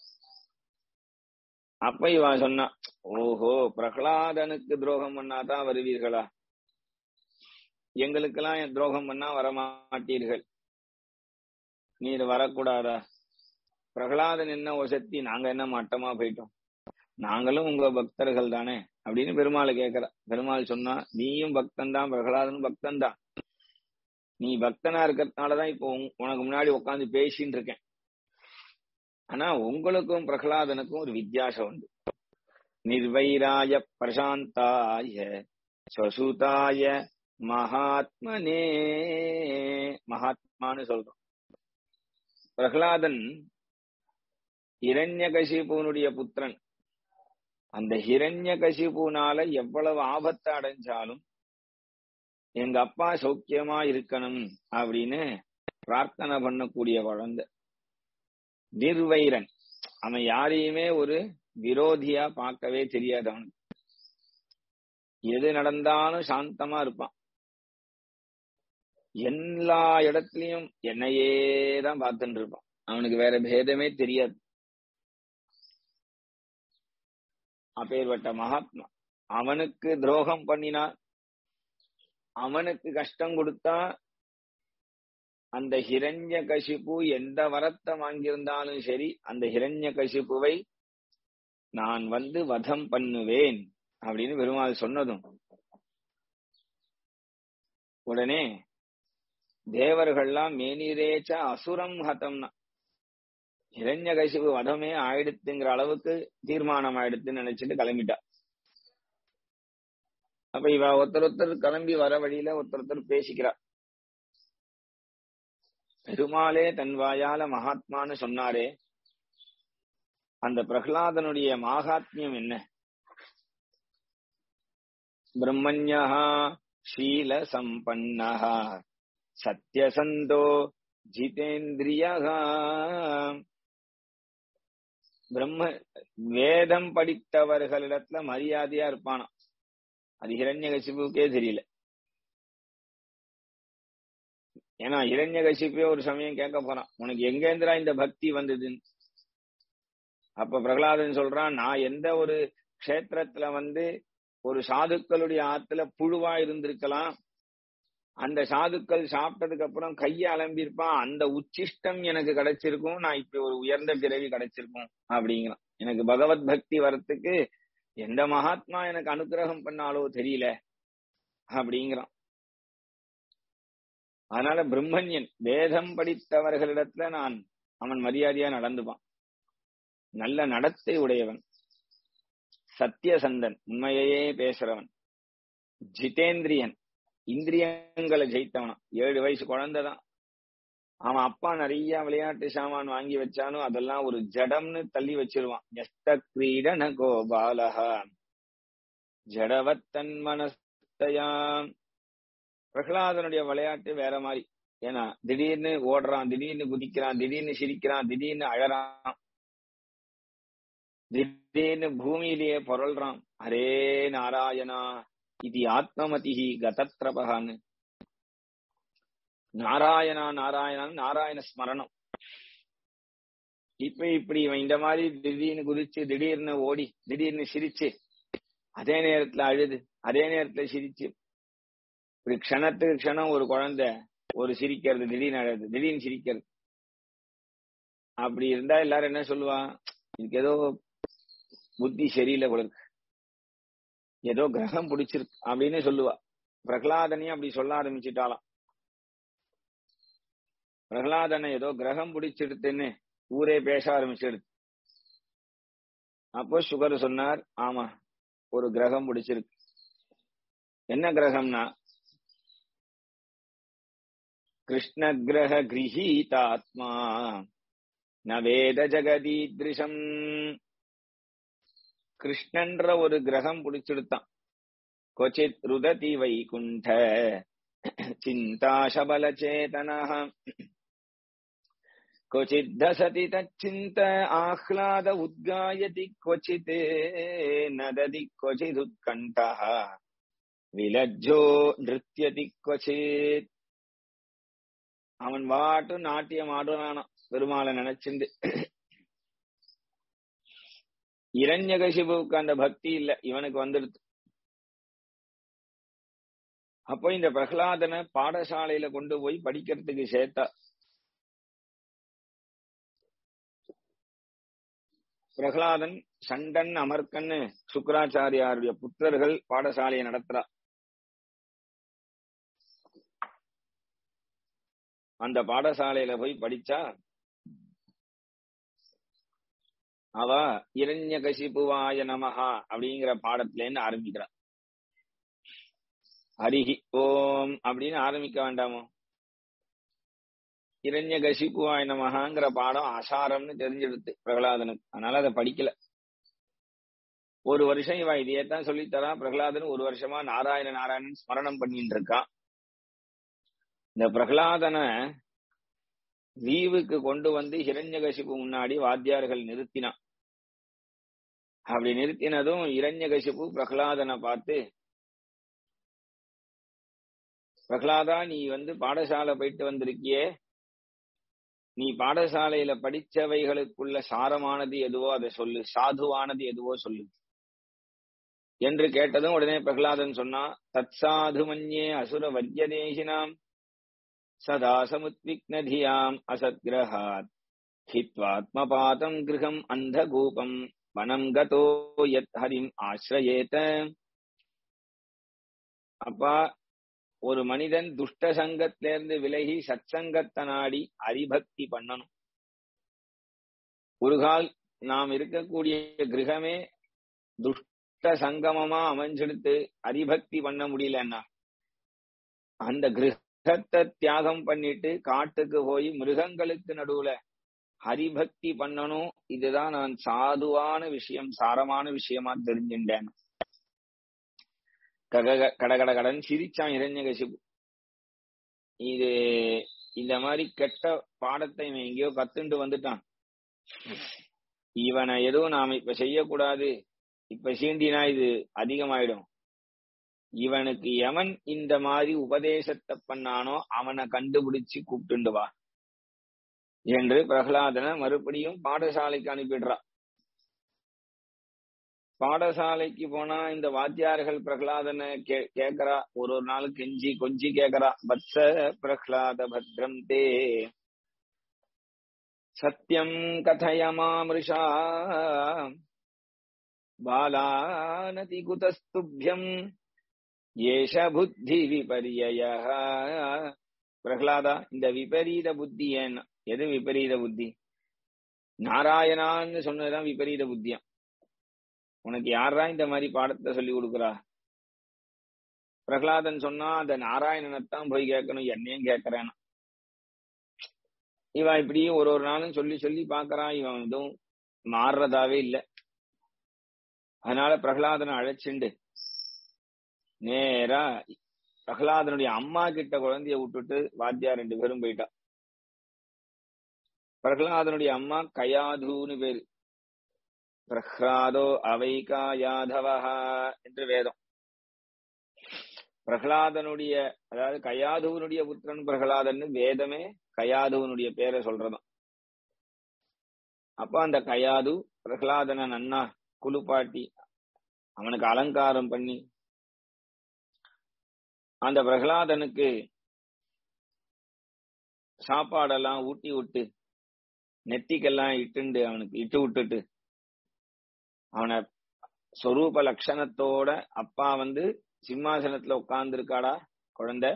S1: அப்ப இவன் சொன்னான் ஓஹோ பிரகலாதனுக்கு துரோகம் பண்ணாதான் வருவீர்களா எங்களுக்கெல்லாம் துரோகம் பண்ணா வரமாட்டீர்கள் நீர் வரக்கூடாதா பிரகலாதன் என்ன ஒசத்தி நாங்க என்ன மட்டமா போயிட்டோம் நாங்களும் உங்க பக்தர்கள் தானே அப்படின்னு பெருமாள் கேக்குற பெருமாள் சொன்னா நீயும் பக்தன் தான் பிரகலாதனும் பக்தன் தான் நீ பக்தனா இருக்கிறதுனாலதான் இப்போ உனக்கு முன்னாடி உட்காந்து பேசின்னு இருக்கேன் ஆனா உங்களுக்கும் பிரகலாதனுக்கும் ஒரு வித்தியாசம் உண்டு நிர்வைராய பிரசாந்தாய ஸ்வசுதாய மகாத்மனே மகாத்மான்னு சொல்றோம் பிரகலாதன் இரண்யகசிபுனுடைய புத்திரன் அந்த ஹிரண்யகசிபுனால எவ்வளவு ஆபத்தை அடைஞ்சாலும் எங்க அப்பா சௌக்கியமா இருக்கணும் அப்படின்னு பிரார்த்தனை பண்ணக்கூடிய குழந்தை நிர்வைரன் அவன் யாரையுமே ஒரு விரோதியா பார்க்கவே தெரியாது அவனுக்கு எது நடந்தாலும் சாந்தமா இருப்பான் எல்லா இடத்துலயும் என்னையே தான் பார்த்துட்டு இருப்பான் அவனுக்கு வேற பேதமே தெரியாது அப்பேற்பட்ட மகாத்மா அவனுக்கு துரோகம் பண்ணினா அவனுக்கு கஷ்டம் கொடுத்தா அந்த ஹிரண்ய கசிப்பு எந்த வரத்தை வாங்கியிருந்தாலும் சரி அந்த ஹிரண்ய கசிப்புவை நான் வந்து வதம் பண்ணுவேன் அப்படின்னு பெருமாள் சொன்னதும் உடனே தேவர்கள்லாம் மேனிரேச்ச அசுரம் ஹதம்னா ஹிரண்ய கசிப்பு வதமே ஆயிடுத்துங்கிற அளவுக்கு தீர்மானம் ஆயிடுத்துன்னு நினைச்சிட்டு கிளம்பிட்டா அப்ப இவ ஒருத்தர் ஒருத்தர் கிளம்பி வர வழியில ஒருத்தர் ஒருத்தர் பேசிக்கிறா பெருமாளே தன் வாயால மகாத்மான்னு சொன்னாரே அந்த பிரகலாதனுடைய மகாத்மியம் என்ன பிரம்மண்யா ஷீல சம்பன்னः சத்யசந்தோ ஜிதேந்திரியः பிரம்ம வேதம் படித்தவர்களிடத்துல மரியாதையா இருப்பானாம் அது ஹிரண்யகசிபுக்கே தெரியல ஏன்னா ஹிரண்யகசிப்பே ஒரு சமயம் கேட்க போறான் உனக்கு எங்கேந்திரா இந்த பக்தி வந்ததுன்னு அப்ப பிரகலாதன் சொல்றான் நான் எந்த ஒரு க்ஷேத்திரத்துல வந்து ஒரு சாதுக்களுடைய ஆத்துல புழுவா இருந்திருக்கலாம் அந்த சாதுக்கள் சாப்பிட்டதுக்கு அப்புறம் கைய அலம்பியிருப்பான் அந்த உச்சிஷ்டம் எனக்கு கிடைச்சிருக்கும் நான் இப்ப ஒரு உயர்ந்த பிறவி கிடைச்சிருக்கும் அப்படிங்கிறான் எனக்கு பகவத் பக்தி வரத்துக்கு எந்த மகாத்மா எனக்கு அனுகிரகம் பண்ணாலோ தெரியல அப்படிங்கிறான் அதனால பிரம்மண்யன் வேதம் படித்தவர்களிடத்துல நான் அவன் மரியாதையா நடந்துப்பான் நல்ல நடத்தை உடையவன் சத்தியசந்தன் உண்மையையே பேசுறவன் ஜிதேந்திரியன் இந்திரியங்களை ஜெயித்தவனா ஏழு வயசு குழந்தைதான் அவன் அப்பா நிறைய விளையாட்டு சாமான் வாங்கி வச்சானும் அதெல்லாம் ஒரு ஜடம்னு தள்ளி வச்சிருவான் எஸ்த கிரீடன கோபாலஹா ஜடவத்தன் மனஸ்தயாம் பிரகலாதனுடைய விளையாட்டு வேற மாதிரி ஏன்னா திடீர்னு ஓடுறான் திடீர்னு குதிக்கிறான் திடீர்னு சிரிக்கிறான் திடீர்னு அழறான் திடீர்னு பூமியிலேயே பொருள்றான் ஹரே நாராயணா இது ஆத்மமதிஹி கதத்ரபகான்னு நாராயணா நாராயணான் நாராயண ஸ்மரணம் இப்ப இப்படி இவன் இந்த மாதிரி திடீர்னு குதிச்சு திடீர்னு ஓடி திடீர்னு சிரிச்சு அதே நேரத்துல அழுது அதே நேரத்துல சிரிச்சு இப்படி க்ஷணத்துக்கு க்ஷணம் ஒரு குழந்தை ஒரு சிரிக்கிறது திடீர்னு அழுது திடீர்னு சிரிக்கிறது அப்படி இருந்தா எல்லாரும் என்ன சொல்லுவான் இதுக்கு ஏதோ புத்தி சரியில்லை உங்களுக்கு ஏதோ கிரகம் பிடிச்சிருக்கு அப்படின்னு சொல்லுவா பிரகலாதனையும் அப்படி சொல்ல ஆரம்பிச்சுட்டாலாம் பிரகலாதனை ஏதோ கிரகம் பிடிச்சிடுத்துன்னு ஊரே பேச ஆரம்பிச்சிடுது அப்போ சுகர் சொன்னார் ஆமா ஒரு கிரகம் பிடிச்சிருக்கு என்ன கிரகம்னா கிருஷ்ண கிரக கிரகீதாத்மா ந வேத ஜெகதீத்ரிஷம் கிருஷ்ணன்ற ஒரு கிரகம் பிடிச்சிடுத்தான் கொச்சித் ருததி வைகுண்ட சிந்தாசபல சேதனா क्वचिद्धसति तच्चिन्त आह्लाद उद्गायति क्वचित् नदति क्वचिदुत्कण्ठः विलज्जो நிருத்தியதி क्वचित् அவன் வாட்டு நாட்டியம் ஆடுறானா பெருமாளை நினைச்சுண்டு இரண்யகசிபுவுக்கு அந்த பக்தி இல்ல இவனுக்கு வந்துடுது அப்போ இந்த பிரகலாதனை பாடசாலையில கொண்டு போய் படிக்கிறதுக்கு சேர்த்தா பிரகலாதன் சண்டன் அமர்கன்னு சுக்கராச்சாரியாருடைய புத்தர்கள் பாடசாலையை நடத்துறா அந்த பாடசாலையில போய் படிச்சா அவ இரண்ய கசிப்புவாய நமஹா அப்படிங்கிற பாடத்துல இருந்து ஆரம்பிக்கிறான் ஹரிஹி ஓம் அப்படின்னு ஆரம்பிக்க வேண்டாமோ இரண்ய கசிப்புவாய நமகாங்கிற பாடம் அசாரம்னு தெரிஞ்சிடுது பிரகலாதனுக்கு அதனால அதை படிக்கல ஒரு வருஷம் இவ இதையே தான் சொல்லித்தரா பிரகலாதன் ஒரு வருஷமா நாராயண நாராயணன் ஸ்மரணம் பண்ணிட்டு இருக்கான் இந்த பிரகலாதனை லீவுக்கு கொண்டு வந்து ஹிரண்யகசிப்பு முன்னாடி வாத்தியார்கள் நிறுத்தினான் அப்படி நிறுத்தினதும் இரண்யகசிப்பு பிரகலாதனை பார்த்து பிரகலாதா நீ வந்து பாடசாலை போயிட்டு வந்திருக்கியே நீ பாடசாலையில படிச்சவைகளுக்குள்ள சாரமானது எதுவோ அதை சொல்லு சாதுவானது எதுவோ சொல்லு என்று கேட்டதும் உடனே பிரகலாதன் சொன்னா தத் சாது மன்யே அசுர வர்யதேகினாம் சதா சமுத்விக்னதியாம் அசத்கிரகாத் ஹித்வாத்மபாதம் கிருகம் அந்தகூபம் வனம் கதோ யத் ஹரிம் ஆசிரயேத அப்பா ஒரு மனிதன் துஷ்ட சங்கத்திலிருந்து விலகி சத்சங்கத்தை நாடி அரிபக்தி பண்ணணும் ஒரு கால் நாம் இருக்கக்கூடிய கிரகமே துஷ்ட சங்கமமா அமைஞ்செடுத்து அரிபக்தி பண்ண முடியலன்னா அந்த கிரகத்தை தியாகம் பண்ணிட்டு காட்டுக்கு போய் மிருகங்களுக்கு நடுவுல ஹரிபக்தி பண்ணணும் இதுதான் நான் சாதுவான விஷயம் சாரமான விஷயமா தெரிஞ்சுட்டேன் கக கடகட கடன் சிரிச்சான் இரண்யகசிபு இது இந்த மாதிரி கெட்ட பாடத்தை இவன் எங்கேயோ கத்துண்டு வந்துட்டான் இவனை எதுவும் நாம இப்ப செய்யக்கூடாது இப்ப சீண்டினா இது அதிகமாயிடும் இவனுக்கு எவன் இந்த மாதிரி உபதேசத்தை பண்ணானோ அவனை கண்டுபிடிச்சு கூப்பிட்டுண்டு வா என்று பிரகலாதனை மறுபடியும் பாடசாலைக்கு அனுப்பிடுறா பாடசாலைக்கு போனா இந்த வாத்தியார்கள் பிரகலாதனை கே கேக்குறா ஒரு ஒரு நாள் கெஞ்சி கொஞ்சி கேக்குறா பத்ச பிரகலாத பத்ரம் தே சத்யம் கதயமாமிருஷா பாலானதி குதஸ்துபியம் ஏஷ புத்தி விபரிய பிரகலாதா இந்த விபரீத புத்தி ஏன் எது விபரீத புத்தி நாராயணான்னு சொன்னதுதான் விபரீத புத்தியம் உனக்கு யாரா இந்த மாதிரி பாடத்தை சொல்லி கொடுக்குறா பிரகலாதன் சொன்னா அந்த நாராயணனைத்தான் போய் கேட்கணும் என்னையும் கேட்கறேன் இவன் இப்படி ஒரு ஒரு நாளும் சொல்லி சொல்லி பாக்குறான் இவன் எதுவும் மாறுறதாவே இல்லை அதனால பிரகலாதனை அழைச்சிண்டு நேரா பிரகலாதனுடைய அம்மா கிட்ட குழந்தைய விட்டுட்டு வாத்தியா ரெண்டு பேரும் போயிட்டா பிரகலாதனுடைய அம்மா கயாதுன்னு பேரு பிரஹ்லாதோ அவைகா யாதவஹா என்று வேதம் பிரகலாதனுடைய அதாவது கயாதுவனுடைய புத்திரன் பிரகலாதன் வேதமே கயாதுவனுடைய பேரை சொல்றதாம் அப்ப அந்த கயாது பிரகலாதன நன்னா குளிப்பாட்டி அவனுக்கு அலங்காரம் பண்ணி அந்த பிரகலாதனுக்கு சாப்பாடெல்லாம் ஊட்டி விட்டு நெத்திக்கெல்லாம் இட்டுண்டு அவனுக்கு இட்டு விட்டுட்டு அவனை சொரூப லட்சணத்தோட அப்பா வந்து சிம்மாசனத்துல உட்கார்ந்து இருக்காடா குழந்தை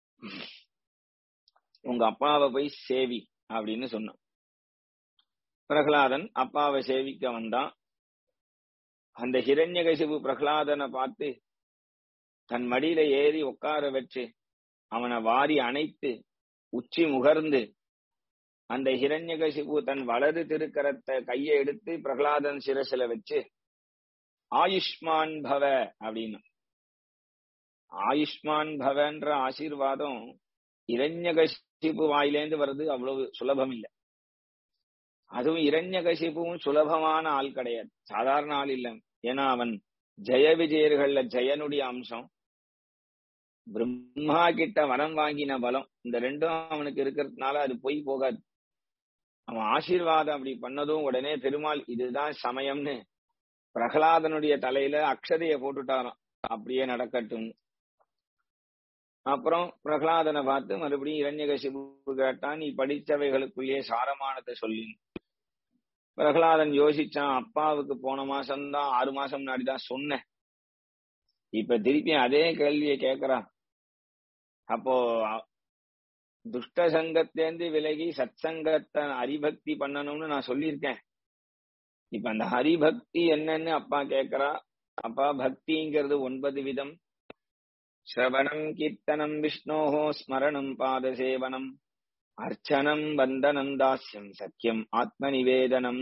S1: உங்க அப்பாவை போய் சேவி அப்படின்னு சொன்னான் பிரகலாதன் அப்பாவை சேவிக்க வந்தான் அந்த ஹிரண்யகசிபு பிரகலாதனை பார்த்து தன் மடியில ஏறி உட்கார வச்சு அவனை வாரி அணைத்து உச்சி முகர்ந்து அந்த ஹிரண்யகசிபு தன் வலது திருக்கரத்தை கையை எடுத்து பிரகலாதன் சிரசில வச்சு ஆயுஷ்மான் பவ அப்படின்னு ஆயுஷ்மான் பவன்ற ஆசீர்வாதம் இரண்யகசிப்பு வாயிலேந்து வருது அவ்வளவு சுலபம் இல்லை அதுவும் இரண்யகசிப்புவும் சுலபமான ஆள் கிடையாது சாதாரண ஆள் இல்லை ஏன்னா அவன் ஜெய விஜயர்கள்ல ஜெயனுடைய அம்சம் பிரம்மா கிட்ட வரம் வாங்கின பலம் இந்த ரெண்டும் அவனுக்கு இருக்கிறதுனால அது பொய் போகாது அவன் ஆசீர்வாதம் அப்படி பண்ணதும் உடனே பெருமாள் இதுதான் சமயம்னு பிரகலாதனுடைய தலையில அக்ஷதைய போட்டுட்டாராம் அப்படியே நடக்கட்டும் அப்புறம் பிரகலாதனை பார்த்து மறுபடியும் இரண்யகசிபு கேட்டான் நீ படித்தவைகளுக்குள்ளேயே சாரமானதை சொல்லி பிரகலாதன் யோசிச்சான் அப்பாவுக்கு போன மாசம்தான் ஆறு மாசம் முன்னாடிதான் சொன்னேன் இப்ப திருப்பி அதே கேள்வியை கேக்குறான் அப்போ துஷ்ட சங்கத்தேந்து விலகி சத் சங்கத்தை ஹரிபக்தி பண்ணணும்னு நான் சொல்லியிருக்கேன் இப்ப அந்த ஹரிபக்தி என்னன்னு அப்பா கேக்குறா அப்பா பக்திங்கிறது ஒன்பது விதம் ஸ்ரவணம் கீர்த்தனம் விஷ்ணோஹோ ஸ்மரணம் பாதசேவனம் அர்ச்சனம் வந்தனம் தாஸ்யம் சக்கியம் ஆத்ம நிவேதனம்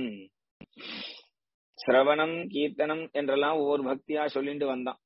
S1: சிரவணம் கீர்த்தனம் என்றெல்லாம் ஒவ்வொரு பக்தியா சொல்லிட்டு வந்தான்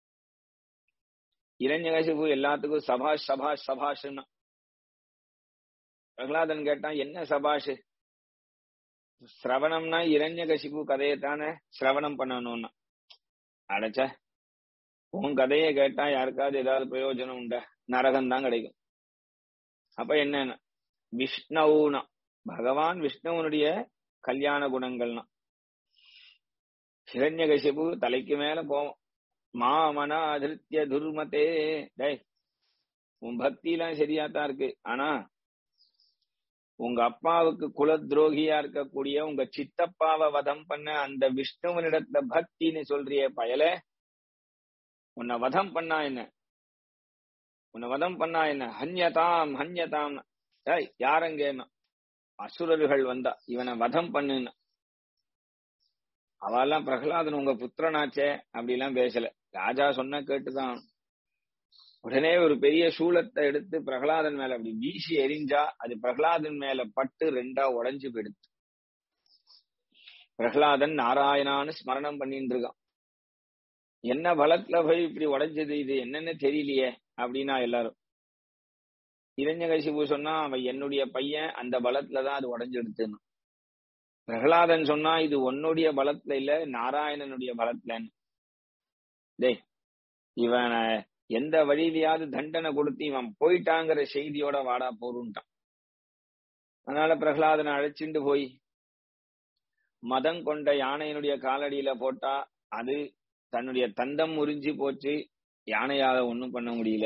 S1: இரண்யகசிபு எல்லாத்துக்கும் சபாஷ் சபாஷ் சபாஷ்னா பிரகலாதன் கேட்டான் என்ன சபாஷ் சிரவணம்னா இரண்யகசிபு கதையை தானே சிரவணம் பண்ணணும்னா அடைச்ச உன் கதையை கேட்டா யாருக்காவது ஏதாவது பிரயோஜனம் உண்டா நரகம் தான் கிடைக்கும் அப்ப என்ன விஷ்ணவுனா பகவான் விஷ்ணுவனுடைய கல்யாண குணங்கள்னா ஹிரண்யகசிபு தலைக்கு மேல போவோம் மாமன அதிருத்திய துர்மதே டேய் உன் பக்தி எல்லாம் சரியாத்தான் இருக்கு ஆனா உங்க அப்பாவுக்கு குல துரோகியா இருக்கக்கூடிய உங்க சித்தப்பாவை வதம் பண்ண அந்த விஷ்ணுவனிடத்துல பக்தின்னு சொல்றிய பயல உன்னை வதம் பண்ணா என்ன உன்னை வதம் பண்ணா என்ன ஹன்யதாம் ஹன்யதாம் யாரங்க அசுரர்கள் வந்தா இவனை வதம் பண்ணுன்னு அவெல்லாம் பிரகலாதன் உங்க புத்திரனாச்சே அப்படி எல்லாம் பேசல ராஜா சொன்ன கேட்டுதான் உடனே ஒரு பெரிய சூலத்தை எடுத்து பிரகலாதன் மேல அப்படி வீசி எரிஞ்சா அது பிரகலாதன் மேல பட்டு ரெண்டா உடைஞ்சு போயிடுது பிரகலாதன் நாராயணான்னு ஸ்மரணம் பண்ணிட்டு இருக்கான் என்ன பலத்துல போய் இப்படி உடைஞ்சது இது என்னன்னு தெரியலையே அப்படின்னா எல்லாரும் இரண்யகசிபு சொன்னா அவன் என்னுடைய பையன் அந்த பலத்துலதான் அது உடஞ்செடுத்துன்னு பிரகலாதன் சொன்னா இது உன்னுடைய பலத்துல இல்ல நாராயணனுடைய பலத்துலன்னு டேய் இவன் எந்த வழியிலையாவது தண்டனை கொடுத்து இவன் போயிட்டாங்கிற செய்தியோட வாடா போருன்ட்டான் அதனால பிரகலாதனை அழைச்சிட்டு போய் மதம் கொண்ட யானையினுடைய காலடியில போட்டா அது தன்னுடைய தந்தம் முறிஞ்சு போச்சு யானையால ஒண்ணும் பண்ண முடியல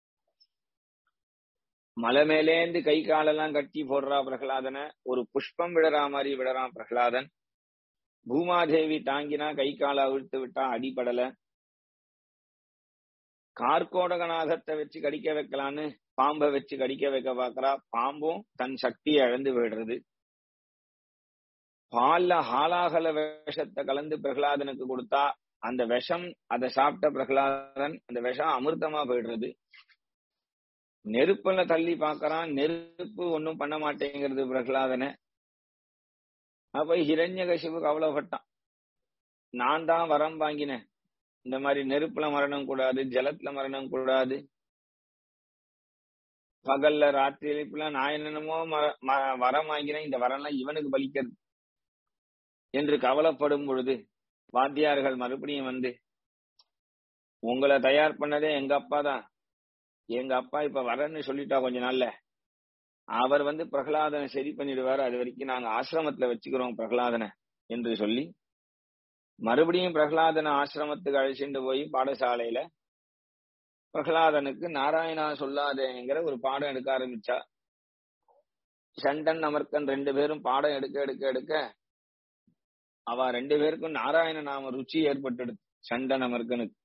S1: மலை மேலேந்து கை காலெல்லாம் கட்டி போடுறா பிரகலாதனை ஒரு புஷ்பம் விடறா மாதிரி விடறான் பிரகலாதன் பூமாதேவி தாங்கினா கை கால அவிழ்த்து விட்டா அடிபடல கார்கோடகநாதத்தை வச்சு கடிக்க வைக்கலான்னு பாம்பை வச்சு கடிக்க வைக்க பாக்குறா பாம்பும் தன் சக்தியை இழந்து விடுறது பால்ல ஹாலாகல விஷத்தை கலந்து பிரகலாதனுக்கு கொடுத்தா அந்த விஷம் அதை சாப்பிட்ட பிரகலாதன் அந்த விஷம் அமிர்தமா போயிடுறது நெருப்புல தள்ளி பாக்குறான் நெருப்பு ஒன்னும் பண்ண மாட்டேங்கிறது பிரகலாதனை அப்ப ஹிரண்யகசிபு கவலைப்பட்டான் நான் தான் வரம் வாங்கினேன் இந்த மாதிரி நெருப்புல மரணம் கூடாது ஜலத்துல மரணம் கூடாது பகல்ல ராத்திரி இப்பெல்லாம் நான் என்னென்னமோ வரம் வாங்கினேன் இந்த வரம்லாம் இவனுக்கு பலிக்கிறது என்று கவலைப்படும் பொழுது வாத்தியார்கள் மறுபடியும் வந்து உங்களை தயார் பண்ணதே எங்க அப்பா தான் எங்க அப்பா இப்ப வரேன்னு சொல்லிட்டா கொஞ்ச நாள்ல அவர் வந்து பிரகலாதனை சரி பண்ணிடுவார் அது வரைக்கும் நாங்க ஆசிரமத்துல வச்சுக்கிறோம் பிரகலாதனை என்று சொல்லி மறுபடியும் பிரகலாதன ஆசிரமத்துக்கு அழைச்சிட்டு போய் பாடசாலையில பிரகலாதனுக்கு நாராயணா சொல்லாதேங்கிற ஒரு பாடம் எடுக்க ஆரம்பிச்சா சண்டன் அமர்க்கன் ரெண்டு பேரும் பாடம் எடுக்க எடுக்க எடுக்க அவ ரெண்டு பேருக்கும் நாராயண நாம ருச்சி ஏற்பட்டுடுது சண்டன் அமர்க்கனுக்கு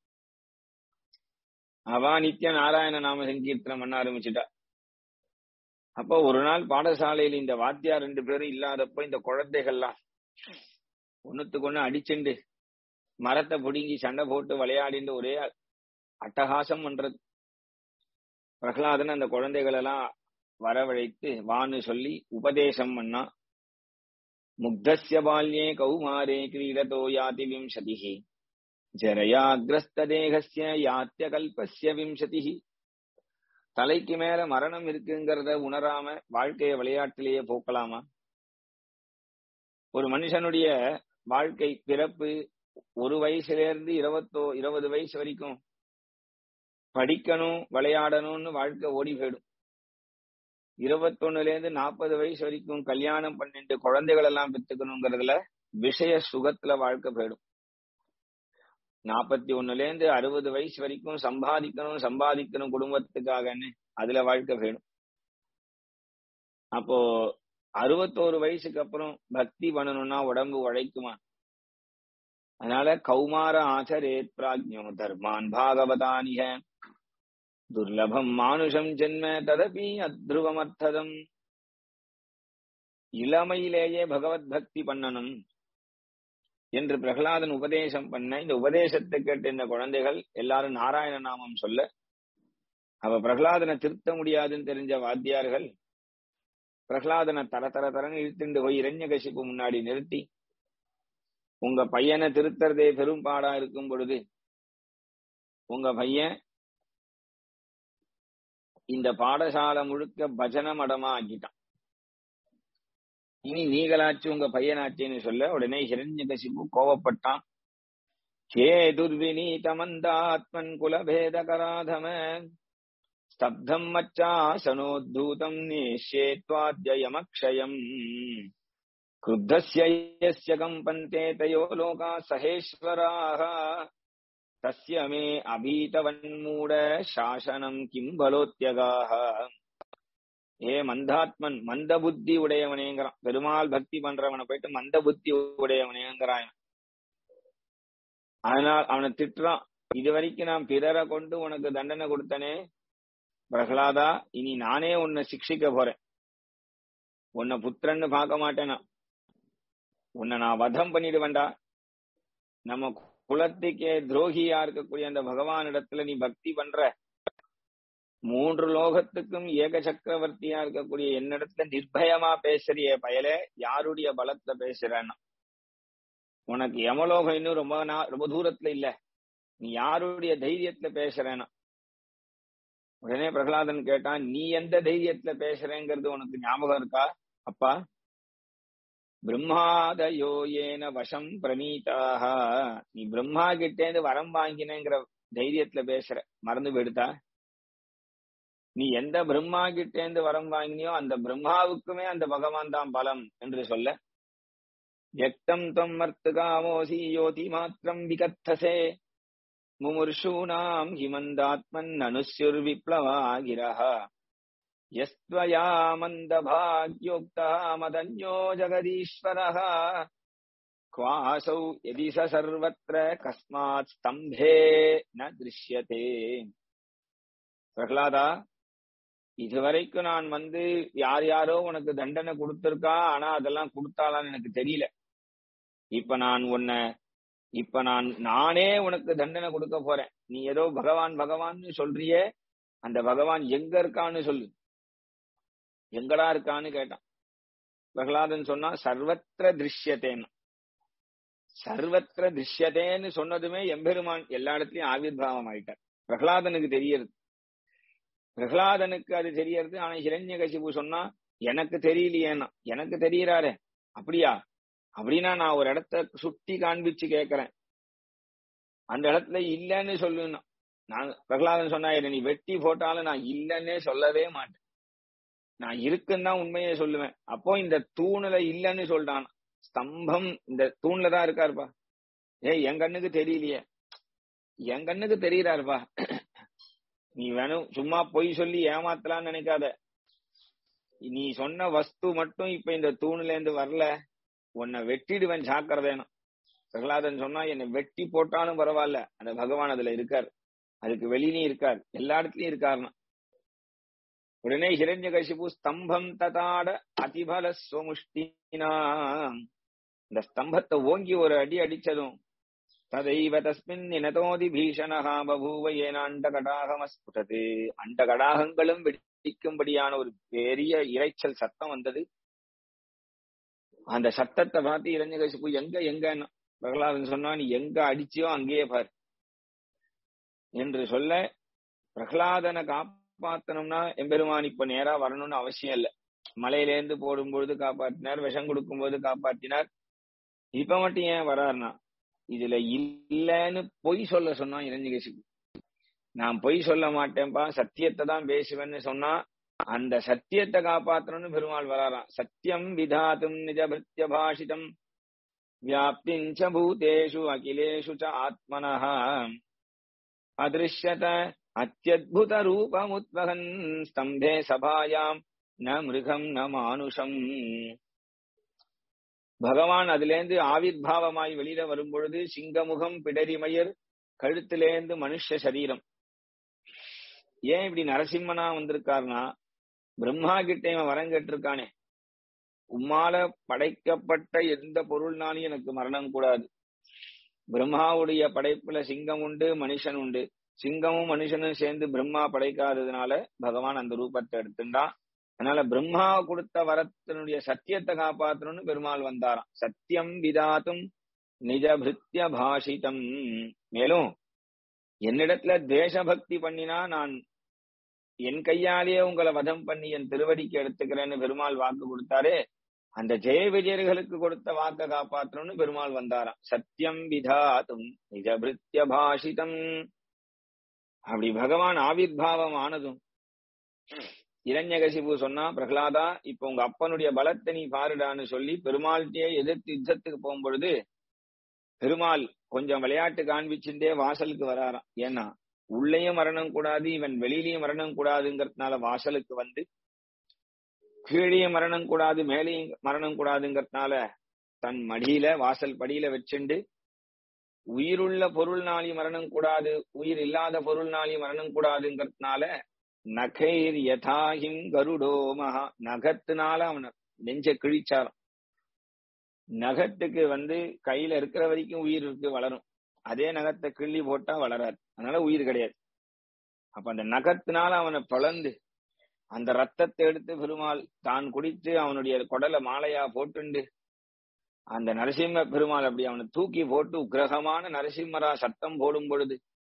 S1: அவ நித்திய நாராயண நாம சங்கீர்த்தனம் பண்ண ஆரம்பிச்சுட்டா அப்போ ஒரு நாள் பாடசாலையில் இந்த வாத்தியார் ரெண்டு பேரும் இல்லாதப்போ இந்த குழந்தைகள்லாம் ஒண்ணுத்துக்கு ஒண்ணு அடிச்சுண்டு மரத்தை பிடுங்கி சண்டை போட்டு விளையாடிண்டு ஒரே அட்டகாசம் பண்றது பிரகலாதன் அந்த குழந்தைகள் எல்லாம் வரவழைத்து வான்னு சொல்லி உபதேசம் பண்ணா முக்தஸ்ய பால்யே கௌமாரே கிரீடதோ யாதி விம்சதிஹி ஜரயாகிரஸ்த தேகஸ்ய யாத்திய கல்பஸ்ய விம்சதிஹி தலைக்கு மேல மரணம் இருக்குங்கிறத உணராம வாழ்க்கைய விளையாட்டிலேயே போக்கலாமா ஒரு மனுஷனுடைய வாழ்க்கை பிறப்பு ஒரு வயசுல இருந்து இருபத்தோ இருபது வயசு வரைக்கும் படிக்கணும் விளையாடணும்னு வாழ்க்கை ஓடி போயிடும் இருபத்தொன்னுல இருந்து நாற்பது வயசு வரைக்கும் கல்யாணம் பண்ணிட்டு குழந்தைகள் எல்லாம் பெற்றுக்கணுங்கிறதுல விஷய சுகத்துல வாழ்க்கை போயிடும் நாற்பத்தி ஒண்ணுல இருந்து அறுபது வயசு வரைக்கும் சம்பாதிக்கணும் சம்பாதிக்கணும் குடும்பத்துக்காகன்னு அதுல வாழ்க்கை போயிடும் அப்போ அறுபத்தோரு வயசுக்கு அப்புறம் பக்தி பண்ணணும்னா உடம்பு உழைக்குமா அதனால கௌமார ஆச்சரேத் பிராஜ்யோ தர்மான் பாகவதானிக துர்லபம் மானுஷம் ஜென்ம ததபி அத்ருவமர்த்ததம் இளமையிலேயே பகவத் பக்தி பண்ணணும் என்று பிரகலாதன் உபதேசம் பண்ண இந்த உபதேசத்தை கேட்ட இந்த குழந்தைகள் எல்லாரும் நாராயண நாமம் சொல்ல அவ பிரகலாதனை திருத்த முடியாதுன்னு தெரிஞ்ச வாத்தியார்கள் பிரகலாதனை தர தர தரன்னு இழுத்துண்டு போய் இரண்யகசிப்பு முன்னாடி நிறுத்தி உங்க பையனை திருத்தறதே பெரும் பாடா இருக்கும் பொழுது உங்க பையன் இந்த பாடசாலை முழுக்க பஜன மடமா ஆக்கிட்டான் இனி நீங்களாச்சு உங்க பையனாச்சுன்னு சொல்ல உடனே ஹிரண்யகசிப்பு கோவப்பட்டான் கே துர்வினீதமந்தாத்மன் குலபேதகராதம ஸ்தப்தம் மச்சாசனோத்தூதம் நேஷ்யேத்வாத்யயமக்ஷயம் क्रुद्धस्य यस्य कम्पन्ते तयो लोका सहेश्वराः तस्य मे अभीतवन्मूढ சாசனம் கிம் பலோத்தியகாக ஏ மந்தாத்மன் மந்த புத்தி உடையவனேங்கிறான் பெருமாள் பக்தி பண்றவனை போயிட்டு மந்த புத்தி உடையவனேங்கிறான் அதனால் அவனை திட்டுறான் இது வரைக்கும் நான் பிறரை கொண்டு உனக்கு தண்டனை கொடுத்தனே பிரகலாதா இனி நானே உன்னை சிக்ஷிக்க போறேன் உன்னை புத்திரன்னு பார்க்க மாட்டேனா உன்னை நான் வதம் பண்ணிடுவேன்டா நம்ம குலத்துக்கே துரோகியா இருக்கக்கூடிய அந்த பகவானிடத்துல நீ பக்தி பண்ற மூன்று லோகத்துக்கும் ஏக சக்கரவர்த்தியா இருக்கக்கூடிய என்னிடத்துல நிர்பயமா பேசுறிய பயலே யாருடைய பலத்துல பேசுறேன்னா உனக்கு யமலோகம் இன்னும் ரொம்ப நா ரொம்ப தூரத்துல இல்ல நீ யாருடைய தைரியத்துல பேசுறேன்னா உடனே பிரகலாதன் கேட்டான் நீ எந்த தைரியத்துல பேசுறேங்கிறது உனக்கு ஞாபகம் இருக்கா அப்பா பிரம்மாதயோ ஏன வசம் பிரணீதாக நீ பிரம்மா கிட்டேந்து வரம் வாங்கினேங்கிற தைரியத்துல பேசுற மறந்து போயிடுதா நீ எந்த பிரம்மா கிட்டேந்து வரம் வாங்கினியோ அந்த பிரம்மாவுக்குமே அந்த பகவான் தான் பலம் என்று சொல்ல எக்தம் தொம் மர்த்துகாமோசி யோதி மாத்திரம் விகத்தசே முமுர்ஷூனாம் ஹிமந்தாத்மன் அனுசுர் விப்ளவாகிரஹ யஸ்த்வயா மந்தபாக்யோக்தா மதன்யோ ஜகதீஸ்வரः क्वासौ यदि स सर्वत्र कस्मात् स्तम्भे न दृश्यते பிரகலாதா இதுவரைக்கும் நான் வந்து யார் யாரோ உனக்கு தண்டனை கொடுத்திருக்கா ஆனா அதெல்லாம் கொடுத்தாலான்னு எனக்கு தெரியல இப்ப நான் உன்னை இப்ப நான் நானே உனக்கு தண்டனை கொடுக்க போறேன் நீ ஏதோ பகவான் பகவான்னு சொல்றியே அந்த பகவான் எங்க இருக்கான்னு சொல்லு எங்கடா இருக்கான்னு கேட்டான் பிரகலாதன் சொன்னா சர்வத்திர திருஷ்யத்தேன்னு சர்வத்திர திருஷ்யத்தேன்னு சொன்னதுமே எம்பெருமான் எல்லா இடத்துலயும் ஆவிர்வாவம் ஆயிட்டார் பிரகலாதனுக்கு தெரியறது பிரகலாதனுக்கு அது தெரியறது ஆனா ஹிரண்ய கசிபு சொன்னா எனக்கு தெரியலையேன்னா எனக்கு தெரியறாரே அப்படியா அப்படின்னா நான் ஒரு இடத்த சுட்டி காண்பிச்சு கேக்குறேன் அந்த இடத்துல இல்லைன்னு சொல்லுன்னா நான் பிரகலாதன் சொன்னா நீ வெட்டி போட்டாலும் நான் இல்லைன்னே சொல்லவே மாட்டேன் நான் இருக்குன்னு தான் உண்மையே சொல்லுவேன் அப்போ இந்த தூணுல இல்லைன்னு சொல்றான் ஸ்தம்பம் இந்த தூண்ல தான் இருக்காருப்பா ஏய் என் கண்ணுக்கு தெரியலையே என் கண்ணுக்கு தெரியறாருப்பா நீ வேணும் சும்மா பொய் சொல்லி ஏமாத்தலாம்னு நினைக்காத நீ சொன்ன வஸ்து மட்டும் இப்ப இந்த தூணுல இருந்து வரல உன்னை வெட்டிடுவேன் ஜாக்கிரதைனா பிரகலாதன் சொன்னா என்னை வெட்டி போட்டாலும் பரவாயில்ல அந்த பகவான் அதுல இருக்கார் அதுக்கு வெளியிலயும் இருக்கார் எல்லா இடத்துலயும் இருக்காருன்னா உடனே ஹிரண்ய கசிபு ஸ்தம்பம் ததாட அதிபல ஸ்வமுஷ்டினா இந்த ஸ்தம்பத்தை ஓங்கி ஒரு அடி அடிச்சதும் ததைவ தஸ்மின் நினதோதி பீஷணகா பபூவ ஏன அண்ட கடாகமஸ்புடது அண்ட கடாகங்களும் வெடிக்கும்படியான ஒரு பெரிய இரைச்சல் சத்தம் வந்தது அந்த சத்தத்தை பார்த்து இரஞ்சகசிப்பு எங்க எங்க பிரகலாதன் சொன்னா நீ எங்க அடிச்சியோ அங்கேயே பாரு என்று சொல்ல பிரகலாதனை காப்பாத்தணும்னா எம்பெருமான் இப்ப நேரா வரணும்னு அவசியம் இல்ல மலையிலேருந்து போடும்பொழுது காப்பாற்றினார் விஷம் கொடுக்கும்போது காப்பாற்றினார் இப்ப மட்டும் ஏன் வராருனா இதுல இல்லன்னு பொய் சொல்ல சொன்னான் இரஞ்சிகசிப்பு நான் பொய் சொல்ல மாட்டேன்பா சத்தியத்தை தான் பேசுவேன்னு சொன்னா அந்த சத்தியத்தை காப்பாத்தணும்னு பெருமாள் வராராம் சத்தியம் விதாத்தும் நிஜ பிருத்திய பாஷிதம் வியாப்திஞ்ச பூதேஷு அகிலேஷு ச ஆத்மனः அதிருஷ்யத அத்தியுத ரூபமுத்வகன் ஸ்தம்பே சபாயாம் ந மிருகம் ந மானுஷம் பகவான் அதுலேருந்து ஆவிர்வாவமாய் வெளியில வரும் பொழுது சிங்கமுகம் பிடரிமயர் கழுத்திலேந்து மனுஷ சரீரம் ஏன் இப்படி நரசிம்மனா வந்திருக்காருனா பிரம்மா கிட்ட இவன் வரம் கேட்டிருக்கானே உம்மால படைக்கப்பட்ட எந்த பொருள்னாலும் எனக்கு மரணம் கூடாது பிரம்மாவுடைய படைப்புல சிங்கம் உண்டு மனுஷன் உண்டு சிங்கமும் மனுஷனும் சேர்ந்து பிரம்மா படைக்காததுனால பகவான் அந்த ரூபத்தை எடுத்துட்டான் அதனால பிரம்மா கொடுத்த வரத்தினுடைய சத்தியத்தை காப்பாற்றணும்னு பெருமாள் வந்தாராம் சத்தியம் விதாத்தும் நிஜ பிருத்திய பாஷிதம் மேலும் என்னிடத்துல தேசபக்தி பண்ணினா நான் என் கையாலேயே உங்களை வதம் பண்ணி என் திருவடிக்கு எடுத்துக்கிறேன்னு பெருமாள் வாக்கு கொடுத்தாரே அந்த ஜெய விஜயர்களுக்கு கொடுத்த வாக்க காப்பாற்றணும்னு பெருமாள் வந்தாராம் சத்தியம் விதாத்தும் நிஜ பிருத்திய பாஷிதம் அப்படி பகவான் ஆவிர்வாவம் ஆனதும் இரண்யகசிபு சொன்னா பிரகலாதா இப்ப உங்க அப்பனுடைய பலத்தை நீ பாருடான்னு சொல்லி பெருமாள்கிட்டயே எதிர்த்து யுத்தத்துக்கு போகும்பொழுது பெருமாள் கொஞ்சம் விளையாட்டு காண்பிச்சுட்டே வாசலுக்கு வராராம் ஏன்னா உள்ளேயும் மரணம் கூடாது இவன் வெளியிலயும் மரணம் கூடாதுங்கிறதுனால வாசலுக்கு வந்து கீழேயும் மரணம் கூடாது மேலேயும் மரணம் கூடாதுங்கிறதுனால தன் மடியில வாசல் படியில வச்சுண்டு உயிருள்ள பொருள்னாலையும் மரணம் கூடாது உயிர் இல்லாத பொருள்னாலையும் மரணம் கூடாதுங்கிறதுனால நகைர் யதாஹிம் கருடோ மகா நகத்தினால அவனை நெஞ்ச கிழிச்சாராம் நகத்துக்கு வந்து கையில இருக்கிற வரைக்கும் உயிர் இருக்கு வளரும் அதே நகத்தை கிள்ளி போட்டா வளராது அதனால உயிர் கிடையாது அப்ப அந்த நகத்தினால அவனை பிளந்து அந்த ரத்தத்தை எடுத்து பெருமாள் தான் குடித்து அவனுடைய குடலை மாலையா போட்டுண்டு அந்த நரசிம்ம பெருமாள் அப்படி அவனை தூக்கி போட்டு உக்கிரகமான நரசிம்மரா சத்தம் போடும் பொழுது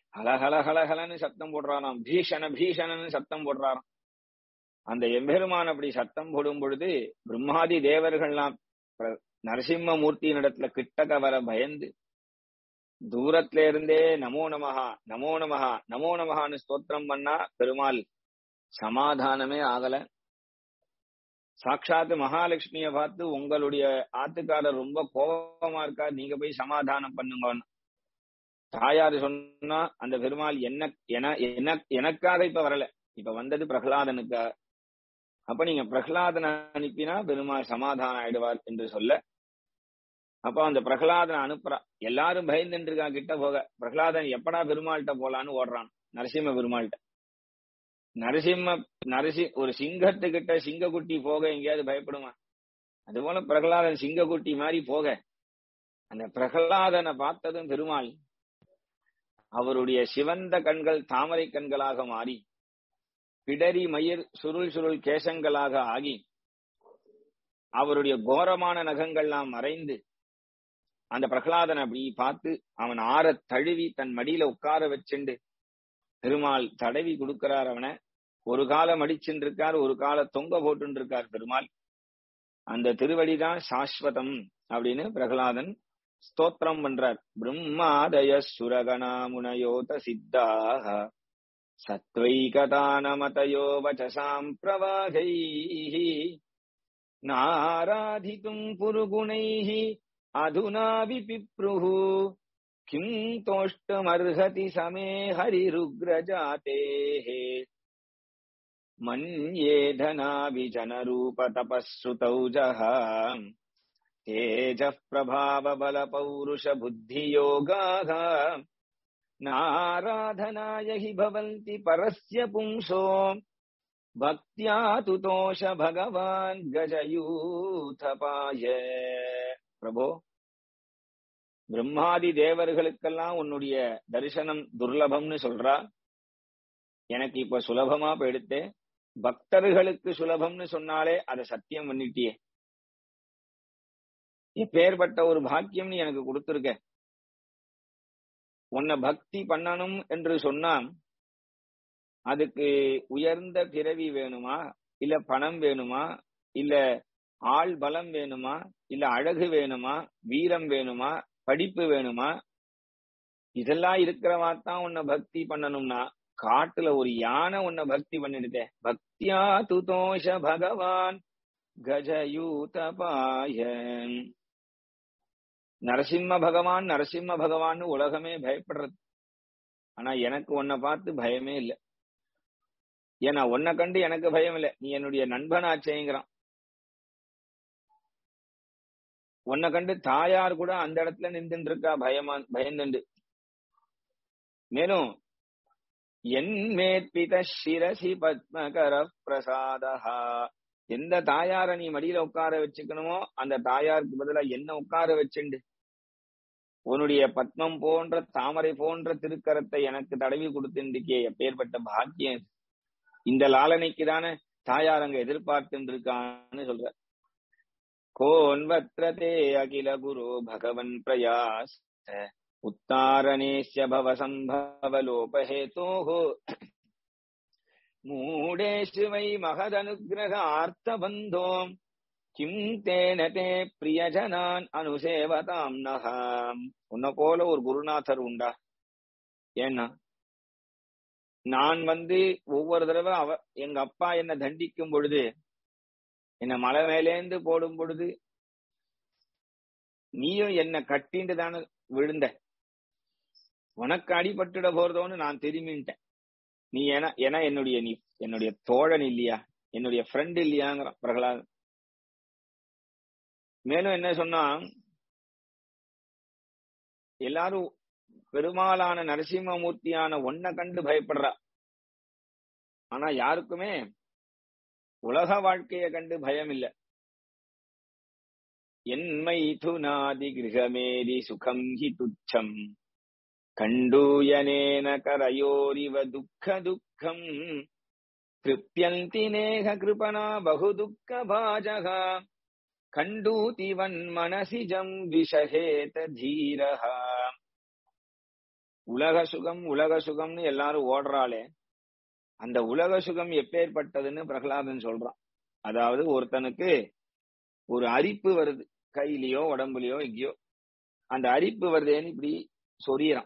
S1: ஹலஹலஹலஹலன்னு சத்தம் போடுறாராம் பீஷண பீஷணன்னு சத்தம் போடுறாராம் அந்த எம்பெருமான் அப்படி சத்தம் போடும் பொழுது பிரம்மாதி தேவர்கள்லாம் நரசிம்மமூர்த்தியின் இடத்துல கிட்டக்க வர பயந்து தூரத்துல இருந்தே நமோ நமஹா நமோ நமஹா நமோ நமஹான்னு ஸ்தோத்திரம் பண்ணா பெருமாள் சமாதானமே ஆகல சாட்சாத்து மகாலட்சுமிய பார்த்து உங்களுடைய ஆத்துக்காரர் ரொம்ப கோபமா இருக்கா நீங்க போய் சமாதானம் பண்ணுங்க தாயார் சொன்னா அந்த பெருமாள் என்ன என எனக்காக இப்ப வரல இப்ப வந்தது பிரகலாதனுக்கா அப்ப நீங்க பிரகலாதனை அனுப்பினா பெருமாள் சமாதானம் ஆயிடுவார் என்று சொல்ல அப்ப அந்த பிரகலாதனை அனுப்புறா எல்லாரும் பயந்துட்டு இருக்கா கிட்ட போக பிரகலாதன் எப்படா பெருமாள்கிட்ட போலான்னு ஓடுறான் நரசிம்ம பெருமாள்கிட்ட நரசிம்ம நரசி ஒரு சிங்கத்துக்கிட்ட சிங்கக்குட்டி போக எங்கேயாவது பயப்படுமா அதுபோல பிரகலாதன் சிங்கக்குட்டி மாதிரி போக அந்த பிரகலாதனை பார்த்ததும் பெருமாள் அவருடைய சிவந்த கண்கள் தாமரை கண்களாக மாறி பிடரி மயிர் சுருள் சுருள் கேசங்களாக ஆகி அவருடைய கோரமான நகங்கள்லாம் மறைந்து அந்த பிரகலாதன் அப்படி பார்த்து அவன் ஆற தழுவி தன் மடியில உட்கார வச்சுண்டு பெருமாள் தடவி கொடுக்கிறார் அவனை ஒரு காலம் அடிச்சுட்டு இருக்கார் ஒரு கால தொங்க போட்டு இருக்கார் பெருமாள் அந்த திருவடிதான் சாஸ்வதம் அப்படின்னு பிரகலாதன் ஸ்தோத்திரம் பண்றார் பிரம்மாதய சுரகணா முனயோத சித்தாக சத்வைகதானமதயோ வச்சசாம் பிரவாகை நாராதித்தும் புருகுணைः अधुनापि पिप्रुः किं तोष्टमर्हति समे हरिरुग्रजातेः मन्ये धनाभिजनरूपतपःश्रुतौजः तेजः प्रभावबलपौरुषबुद्धियोगाः नाराधनाय हि भवन्ति परस्य पुंसो பக்தியா துதோஷ பகவான் கஜயூதபாய பிரபோ பிரம்மாதி தேவர்களுக்கெல்லாம் உன்னுடைய தரிசனம் துர்லபம்னு சொல்றா எனக்கு இப்ப சுலபமா போயிடுத்து பக்தர்களுக்கு சுலபம்னு சொன்னாலே அதை சத்தியம் பண்ணிட்டியே எப்பேற்பட்ட ஒரு பாக்கியம் நீ எனக்கு கொடுத்திருக்க உன்னை பக்தி பண்ணணும் என்று சொன்னா அதுக்கு உயர்ந்த பிறவி வேணுமா இல்ல பணம் வேணுமா இல்ல ஆள் பலம் வேணுமா இல்ல அழகு வேணுமா வீரம் வேணுமா படிப்பு வேணுமா இதெல்லாம் இருக்கிறவா தான் உன்னை பக்தி பண்ணணும்னா காட்டுல ஒரு யானை உன்னை பக்தி பண்ணிடுதே பக்தியா துதோஷ பகவான் கஜயூதபாயன் நரசிம்ம பகவான் நரசிம்ம பகவான் உலகமே பயப்படுறது ஆனா எனக்கு உன்னை பார்த்து பயமே இல்லை ஏன்னா உன்னை கண்டு எனக்கு பயம் இல்லை நீ என்னுடைய நண்பனாச்சேங்கிறான் உன்னை கண்டு தாயார் கூட அந்த இடத்துல நின்றுட்டு இருக்கா பயமா பயந்துண்டு மேலும் என் மேற்பித சிரசி பத்மகர பிரசாதா எந்த தாயார நீ மடியில உட்கார வச்சுக்கணுமோ அந்த தாயாருக்கு பதிலா என்ன உட்கார வச்சுண்டு உன்னுடைய பத்மம் போன்ற தாமரை போன்ற திருக்கரத்தை எனக்கு தடவி கொடுத்துருக்கே எப்பேற்பட்ட பாக்கியம் இந்த லாலனைக்கு தானே தாயார் அங்க எதிர்பார்த்து இருக்கான்னு சொல்ற கோன்வத்ரதே அகில குரு பகவன் பிரயாஸ் உத்தாரணேஷ்ய பவ சம்பவலோபஹேதோः மூடேஷு வை மகதனுகிரக ஆர்த்தபந்தோ கிம் தேன தே பிரியஜனான் அனுசேவதாம் நகாம் உன்னை போல ஒரு குருநாதர் உண்டா ஏன்னா நான் வந்து ஒவ்வொரு தடவை அவ எங்க அப்பா என்ன தண்டிக்கும் பொழுது என்ன மலை மேலேந்து போடும் பொழுது நீயும் என்ன கட்டிண்டு தானே விழுந்த உனக்கு அடிபட்டுட போறதோன்னு நான் திரும்பின்ட்டேன் நீ ஏன்னா ஏன்னா என்னுடைய நீ என்னுடைய தோழன் இல்லையா என்னுடைய ஃப்ரெண்ட் இல்லையாங்கிற பிரகலாத் மேலும் என்ன சொன்னா எல்லாரும் பெருமாளான நரசிம்மமூர்த்தியான ஒன்ன கண்டு பயப்படுறா ஆனா யாருக்குமே உலக வாழ்க்கைய கண்டு பயம் இல்ல என்மைதுனாதி கிரகமேதி சுகம் ஹி துச்சம் கண்டூயனேன கரையோரிவ துக்க துக்கம் கிருப்பியந்தி நேக கிருபனா பகு துக்க பாஜகா கண்டூதி வன் மனசிஜம் விஷஹேத தீரஹா உலக சுகம் உலக சுகம்னு எல்லாரும் ஓடுறாளே அந்த உலக சுகம் எப்பேற்பட்டதுன்னு பிரகலாதன் சொல்றான் அதாவது ஒருத்தனுக்கு ஒரு அரிப்பு வருது கையிலயோ உடம்புலயோ எங்கேயோ அந்த அரிப்பு வருதேன்னு இப்படி சொரியறான்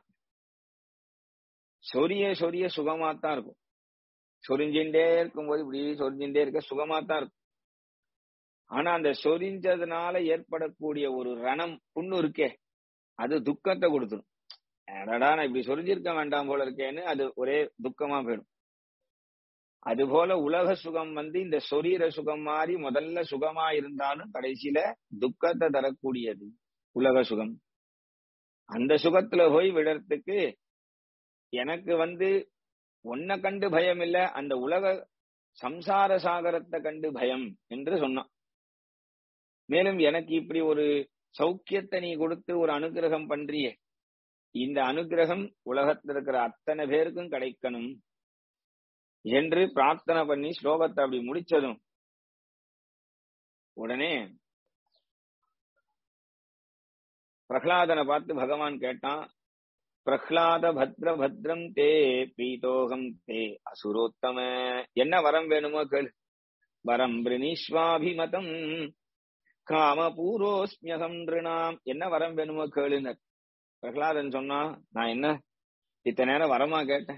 S1: சொரிய சொரிய சுகமாத்தான் இருக்கும் சொரிஞ்சுட்டே இருக்கும்போது இப்படி சொரிஞ்சுட்டே இருக்க சுகமாத்தான் இருக்கும் ஆனா அந்த சொரிஞ்சதுனால ஏற்படக்கூடிய ஒரு ரணம் புண்ணு இருக்கே அது துக்கத்தை கொடுத்துரும் அடடா நான் இப்படி சொரிஞ்சிருக்க வேண்டாம் போல இருக்கேன்னு அது ஒரே துக்கமா போயிடும் அது போல உலக சுகம் வந்து இந்த சொரீர சுகம் மாதிரி முதல்ல சுகமா இருந்தாலும் கடைசியில துக்கத்தை தரக்கூடியது உலக சுகம் அந்த சுகத்துல போய் விடறதுக்கு எனக்கு வந்து உன்னை கண்டு பயம் இல்ல அந்த உலக சம்சார சாகரத்தை கண்டு பயம் என்று சொன்னான் மேலும் எனக்கு இப்படி ஒரு சௌக்கியத்தை நீ கொடுத்து ஒரு அனுகிரகம் பண்றியே இந்த அனுகிரகம் உலகத்தில் இருக்கிற அத்தனை பேருக்கும் கிடைக்கணும் என்று பிரார்த்தனை பண்ணி ஸ்லோகத்தை அப்படி முடிச்சதும் உடனே பிரகலாதனை பார்த்து பகவான் கேட்டான் பிரஹ்லாத பத்ர பத்ரம் தே பிரீதோகம் தே அசுரோத்தம என்ன வரம் வேணுமோ கேள் வரம் பிரணீஸ்வாபிமதம் காம பூரோஸ்மியகம் நிருணாம் என்ன வரம் வேணுமோ கேளுனர் பிரகலாதன் சொன்னா நான் என்ன இத்தனை நேரம் வரமா கேட்டேன்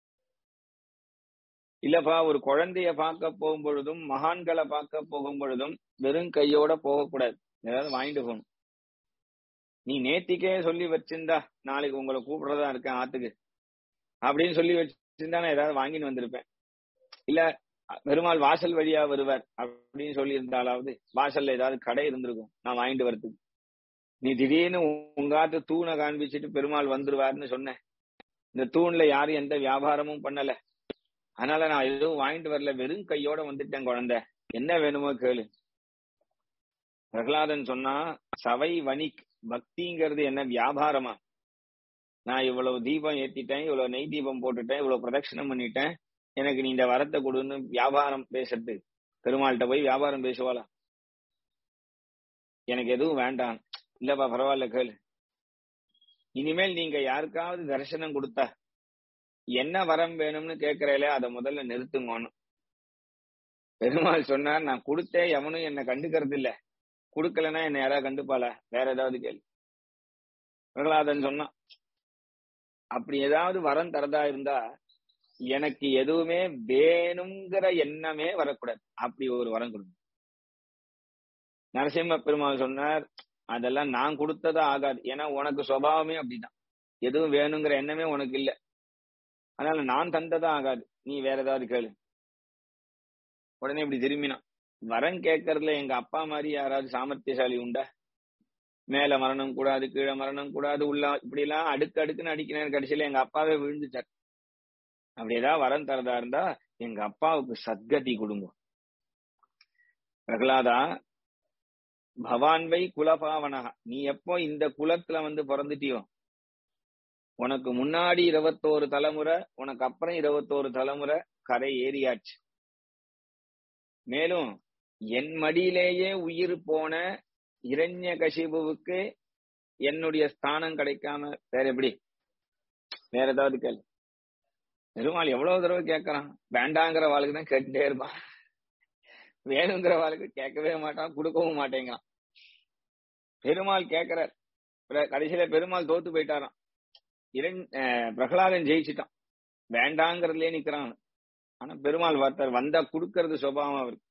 S1: இல்லப்பா ஒரு குழந்தைய பார்க்க போகும் பொழுதும் மகான்களை பார்க்க போகும் பொழுதும் வெறும் கையோட போகக்கூடாது ஏதாவது வாங்கிட்டு போகணும் நீ நேத்திக்கே சொல்லி வச்சிருந்தா நாளைக்கு உங்களை கூப்பிடுறதா இருக்கேன் ஆத்துக்கு அப்படின்னு சொல்லி வச்சிருந்தா நான் ஏதாவது வாங்கின்னு வந்திருப்பேன் இல்ல பெருமாள் வாசல் வழியா வருவார் அப்படின்னு சொல்லி இருந்தாலாவது வாசல்ல ஏதாவது கடை இருந்திருக்கும் நான் வாங்கிட்டு வரதுக்கு நீ திடீர்னு உங்காத்து தூணை காண்பிச்சுட்டு பெருமாள் வந்துருவாருன்னு சொன்னேன் இந்த தூண்ல யாரும் எந்த வியாபாரமும் பண்ணல அதனால நான் எதுவும் வாங்கிட்டு வரல வெறும் கையோட வந்துட்டேன் குழந்தை என்ன வேணுமோ கேளு பிரகலாதன் சொன்னா சவை வணிக் பக்திங்கிறது என்ன வியாபாரமா நான் இவ்வளவு தீபம் ஏத்திட்டேன் இவ்வளவு நெய் தீபம் போட்டுட்டேன் இவ்வளவு பிரதட்சணம் பண்ணிட்டேன் எனக்கு நீ இந்த வரத்தை கொடுன்னு வியாபாரம் பேசுறது பெருமாள்கிட்ட போய் வியாபாரம் பேசுவாளா எனக்கு எதுவும் வேண்டாம் இல்லப்பா பரவாயில்ல கேளு இனிமேல் நீங்க யாருக்காவது தரிசனம் கொடுத்தா என்ன வரம் வேணும்னு கேக்குறேல அதை முதல்ல நிறுத்துங்கன்னு பெருமாள் சொன்னார் நான் கொடுத்தே எவனும் என்ன கண்டுக்கிறது இல்ல கொடுக்கலன்னா என்ன யாராவது கண்டுப்பாளா வேற ஏதாவது கேள்வி பிரகலாதன் சொன்னான் அப்படி ஏதாவது வரம் தரதா இருந்தா எனக்கு எதுவுமே வேணுங்கிற எண்ணமே வரக்கூடாது அப்படி ஒரு வரம் கொடுங்க நரசிம்ம பெருமாள் சொன்னார் அதெல்லாம் நான் கொடுத்ததா ஆகாது ஏன்னா உனக்கு சுவாவமே அப்படிதான் எதுவும் வேணுங்கிற எண்ணமே உனக்கு இல்ல அதனால நான் தந்ததா ஆகாது நீ வேற ஏதாவது கேளு உடனே இப்படி திரும்பினான் வரம் கேட்கறதுல எங்க அப்பா மாதிரி யாராவது சாமர்த்தியசாலி உண்டா மேல மரணம் கூடாது கீழே மரணம் கூடாது உள்ள இப்படி எல்லாம் அடுக்கு அடுக்குன்னு அடிக்கினார் கடைசியில எங்க அப்பாவே விழுந்துட்டார் அப்படி ஏதாவது வரம் தரதா இருந்தா எங்க அப்பாவுக்கு சத்கதி கொடுங்க பிரகலாதா பவான்வை குலபாவனகா நீ எப்போ இந்த குலத்துல வந்து பிறந்துட்டியோ உனக்கு முன்னாடி இருபத்தோரு தலைமுறை உனக்கு அப்புறம் இருபத்தோரு தலைமுறை கரை ஏறியாச்சு மேலும் என் மடியிலேயே உயிர் போன இரண்ய கசிபுவுக்கு என்னுடைய ஸ்தானம் கிடைக்காம வேற எப்படி வேற ஏதாவது கேள் பெருமாள் எவ்வளவு தடவை கேட்கறான் வேண்டாங்கிற வாழ்க்கை தான் கேட்டுட்டே இருப்பான் வேணுங்கிற வாழ்க்கை கேட்கவே மாட்டான் கொடுக்கவும் மாட்டேங்கிறான் பெருமாள் கேட்கிறார் கடைசியில பெருமாள் தோத்து போயிட்டாராம் இரண் பிரகலாதன் ஜெயிச்சுட்டான் வேண்டாங்கிறதுலயே நிக்கிறான் ஆனா பெருமாள் பார்த்தார் வந்தா கொடுக்கறது சுபாவம் அவருக்கு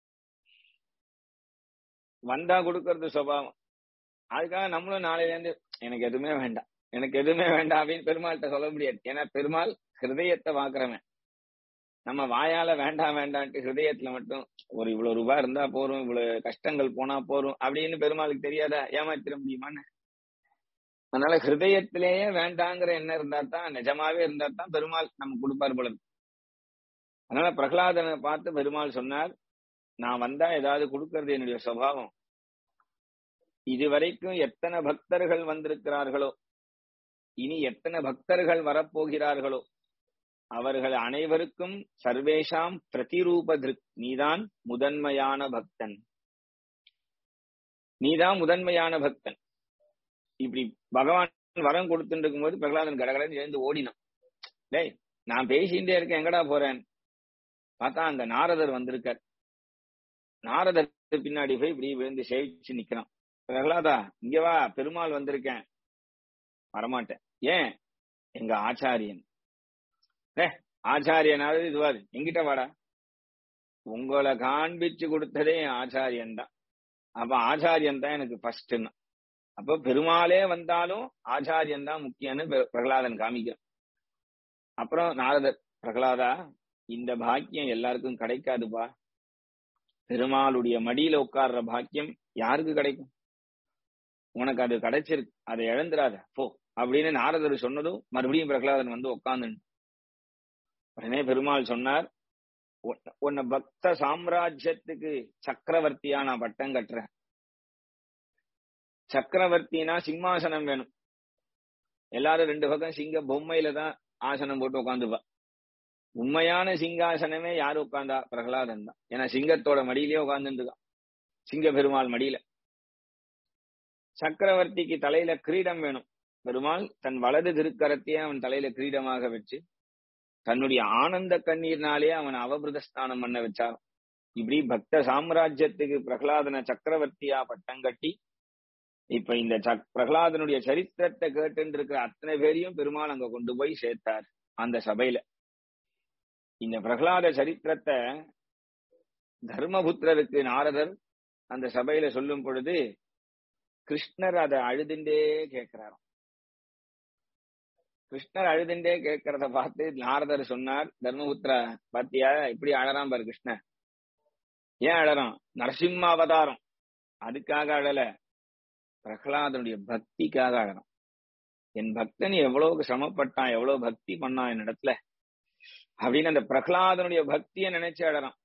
S1: வந்தா கொடுக்கறது சுபாவம் அதுக்காக நம்மளும் நாளையில இருந்து எனக்கு எதுவுமே வேண்டாம் எனக்கு எதுவுமே வேண்டாம் அப்படின்னு பெருமாள்கிட்ட சொல்ல முடியாது ஏன்னா பெருமாள் ஹிருதயத்தை பாக்குறவன் நம்ம வாயால வேண்டாம் வேண்டான்ட்டு ஹிருதயத்துல மட்டும் ஒரு இவ்வளவு ரூபாய் இருந்தா போறோம் இவ்வளவு கஷ்டங்கள் போனா போறோம் அப்படின்னு பெருமாளுக்கு தெரியாதா ஏமாத்திர முடியுமான்னு அதனால ஹிருதயத்திலேயே வேண்டாங்கிற எண்ணம் இருந்தா தான் நிஜமாவே இருந்தா தான் பெருமாள் நம்ம கொடுப்பார் போல அதனால பிரகலாதனை பார்த்து பெருமாள் சொன்னார் நான் வந்தா ஏதாவது கொடுக்கறது என்னுடைய சுவாவம் இதுவரைக்கும் எத்தனை பக்தர்கள் வந்திருக்கிறார்களோ இனி எத்தனை பக்தர்கள் வரப்போகிறார்களோ அவர்கள் அனைவருக்கும் சர்வேஷாம் பிரதிரூப திருக் நீதான் முதன்மையான பக்தன் நீதான் முதன்மையான பக்தன் இப்படி பகவான் வரம் கொடுத்துட்டு இருக்கும்போது பிரகலாதன் கடகடன்னு எழுந்து ஓடினான் டேய் நான் பேசிட்டே இருக்கேன் எங்கடா போறேன் பார்த்தா அங்க நாரதர் வந்திருக்கார் நாரதர் பின்னாடி போய் இப்படி விழுந்து சேவிச்சு நிக்கிறான் பிரகலாதா இங்க வா பெருமாள் வந்திருக்கேன் வரமாட்டேன் ஏன் எங்க ஆச்சாரியன் ஏ ஆச்சாரியனாவது இதுவாது எங்கிட்ட வாடா உங்களை காண்பிச்சு கொடுத்ததே என் ஆச்சாரியன் தான் அப்ப ஆச்சாரியன் தான் எனக்கு ஃபர்ஸ்ட்னா அப்ப பெருமாளே வந்தாலும் ஆச்சாரியன் தான் முக்கியம்னு பிர- பிரகலாதன் காமிக்கிறான் அப்புறம் நாரதர் பிரகலாதா இந்த பாக்கியம் எல்லாருக்கும் கிடைக்காதுப்பா பெருமாளுடைய மடியில உட்கார்ற பாக்கியம் யாருக்கு கிடைக்கும் உனக்கு அது கிடைச்சிருக்கு அதை இழந்துராத போ அப்படின்னு நாரதர் சொன்னதும் மறுபடியும் பிரகலாதன் வந்து உட்கார்ந்து உடனே பெருமாள் சொன்னார் உன்னை- உன்னை பக்த சாம்ராஜ்யத்துக்கு சக்கரவர்த்தியா நான் பட்டம் கட்டுறேன் சக்கரவர்த்தினா சிம்மாசனம் வேணும் எல்லாரும் ரெண்டு பக்கம் சிங்க பொம்மையில தான் ஆசனம் போட்டு உட்காந்துப்பா உண்மையான சிங்காசனமே யாரு உட்கார்ந்தா பிரகலாதன் தான் ஏன்னா சிங்கத்தோட மடியிலேயே உட்கார்ந்துருக்கான் சிங்க பெருமாள் மடியில சக்கரவர்த்திக்கு தலையில கிரீடம் வேணும் பெருமாள் தன் வலது திருக்கரத்தையே அவன் தலையில கிரீடமாக வச்சு தன்னுடைய ஆனந்த கண்ணீர்னாலே அவன் அவபிரத ஸ்நானம் பண்ண வச்சார் இப்படி பக்த சாம்ராஜ்யத்துக்கு பிரகலாதன சக்கரவர்த்தியா பட்டம் கட்டி இப்ப இந்த சக்- பிரகலாதனுடைய சரித்திரத்தை கேட்டு இருக்கிற அத்தனை பேரையும் பெருமாள் அங்க கொண்டு போய் சேர்த்தார் அந்த சபையில இந்த பிரகலாத சரித்திரத்தை தர்மபுத்திரருக்கு நாரதர் அந்த சபையில சொல்லும் பொழுது கிருஷ்ணர் அதை அழுதுண்டே கேட்கிறாராம் கிருஷ்ணர் அழுதுண்டே கேட்கறத பார்த்து நாரதர் சொன்னார் தர்மபுத்திரா பாத்தியா இப்படி அழறான் பாரு கிருஷ்ணர் ஏன் அழறான் நரசிம்ம அவதாரம் அதுக்காக அழல பிரகலாதனுடைய பக்திக்காக அழறான் என் பக்தன் எவ்வளவு சிரமப்பட்டான் எவ்வளவு பக்தி பண்ணான் என் இடத்துல அப்படின்னு அந்த பிரகலாதனுடைய பக்தியை நினைச்சு அழறான்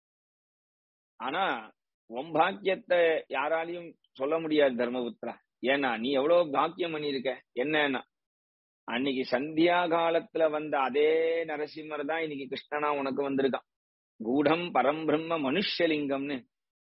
S1: ஆனா உன் பாக்கியத்தை யாராலையும் சொல்ல முடியாது தர்மபுத்திரா ஏன்னா நீ எவ்வளவு பாக்கியம் பண்ணியிருக்க என்னன்னா அன்னைக்கு சந்தியா காலத்துல வந்த அதே நரசிம்மர் தான் இன்னைக்கு கிருஷ்ணனா உனக்கு வந்திருக்கான் கூடம் பரம்பிரம்ம மனுஷலிங்கம்னு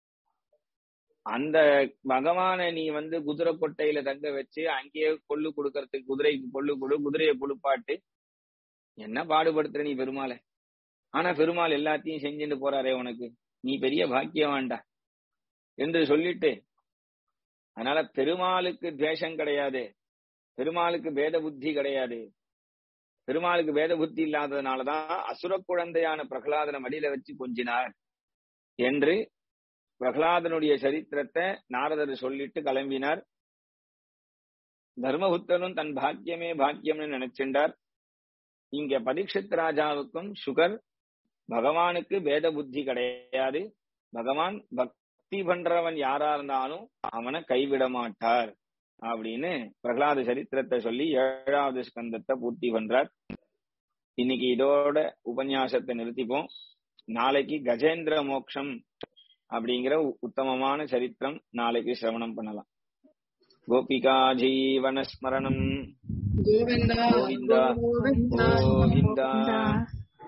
S1: அந்த பகவானை நீ வந்து குதிரை கொட்டையில தங்க வச்சு அங்கேயே கொள்ளு கொடுக்கறதுக்கு குதிரைக்கு கொள்ளு கொடு குதிரையை குளிப்பாட்டு என்ன பாடுபடுத்துற நீ பெருமாளை ஆனா பெருமாள் எல்லாத்தையும் செஞ்சுட்டு போறாரே உனக்கு நீ பெரிய பாக்கியவான்டா என்று சொல்லிட்டு அதனால பெருமாளுக்கு துவேஷம் கிடையாது பெருமாளுக்கு பேத புத்தி கிடையாது பெருமாளுக்கு பேத புத்தி இல்லாததுனாலதான் அசுர குழந்தையான பிரகலாதனை மடியில வச்சு கொஞ்சினார் என்று பிரகலாதனுடைய சரித்திரத்தை நாரதர் சொல்லிட்டு கிளம்பினார் தர்மபுத்தனும் தன் பாக்கியமே பாக்கியம்னு நினைச்சின்றார் இங்க பரீட்சித் ராஜாவுக்கும் சுகர் பகவானுக்கு பேத புத்தி கிடையாது பகவான் பக்தி பண்றவன் யாரா இருந்தாலும் அவனை கைவிட மாட்டார் அப்படின்னு பிரகலாத சரித்திரத்தை சொல்லி ஏழாவது ஸ்கந்தத்தை பூர்த்தி பண்றார் இன்னைக்கு இதோட உபன்யாசத்தை நிறுத்திப்போம் நாளைக்கு கஜேந்திர மோக்ஷம் அப்படிங்கிற உ- உத்தமமான சரித்திரம் நாளைக்கு சிரவணம் பண்ணலாம் கோபிகா ஜீவன ஸ்மரணம்
S2: गोविन्द
S1: கோவிந்தா
S2: गोविन्द
S1: கோவிந்தா
S3: गोविन्द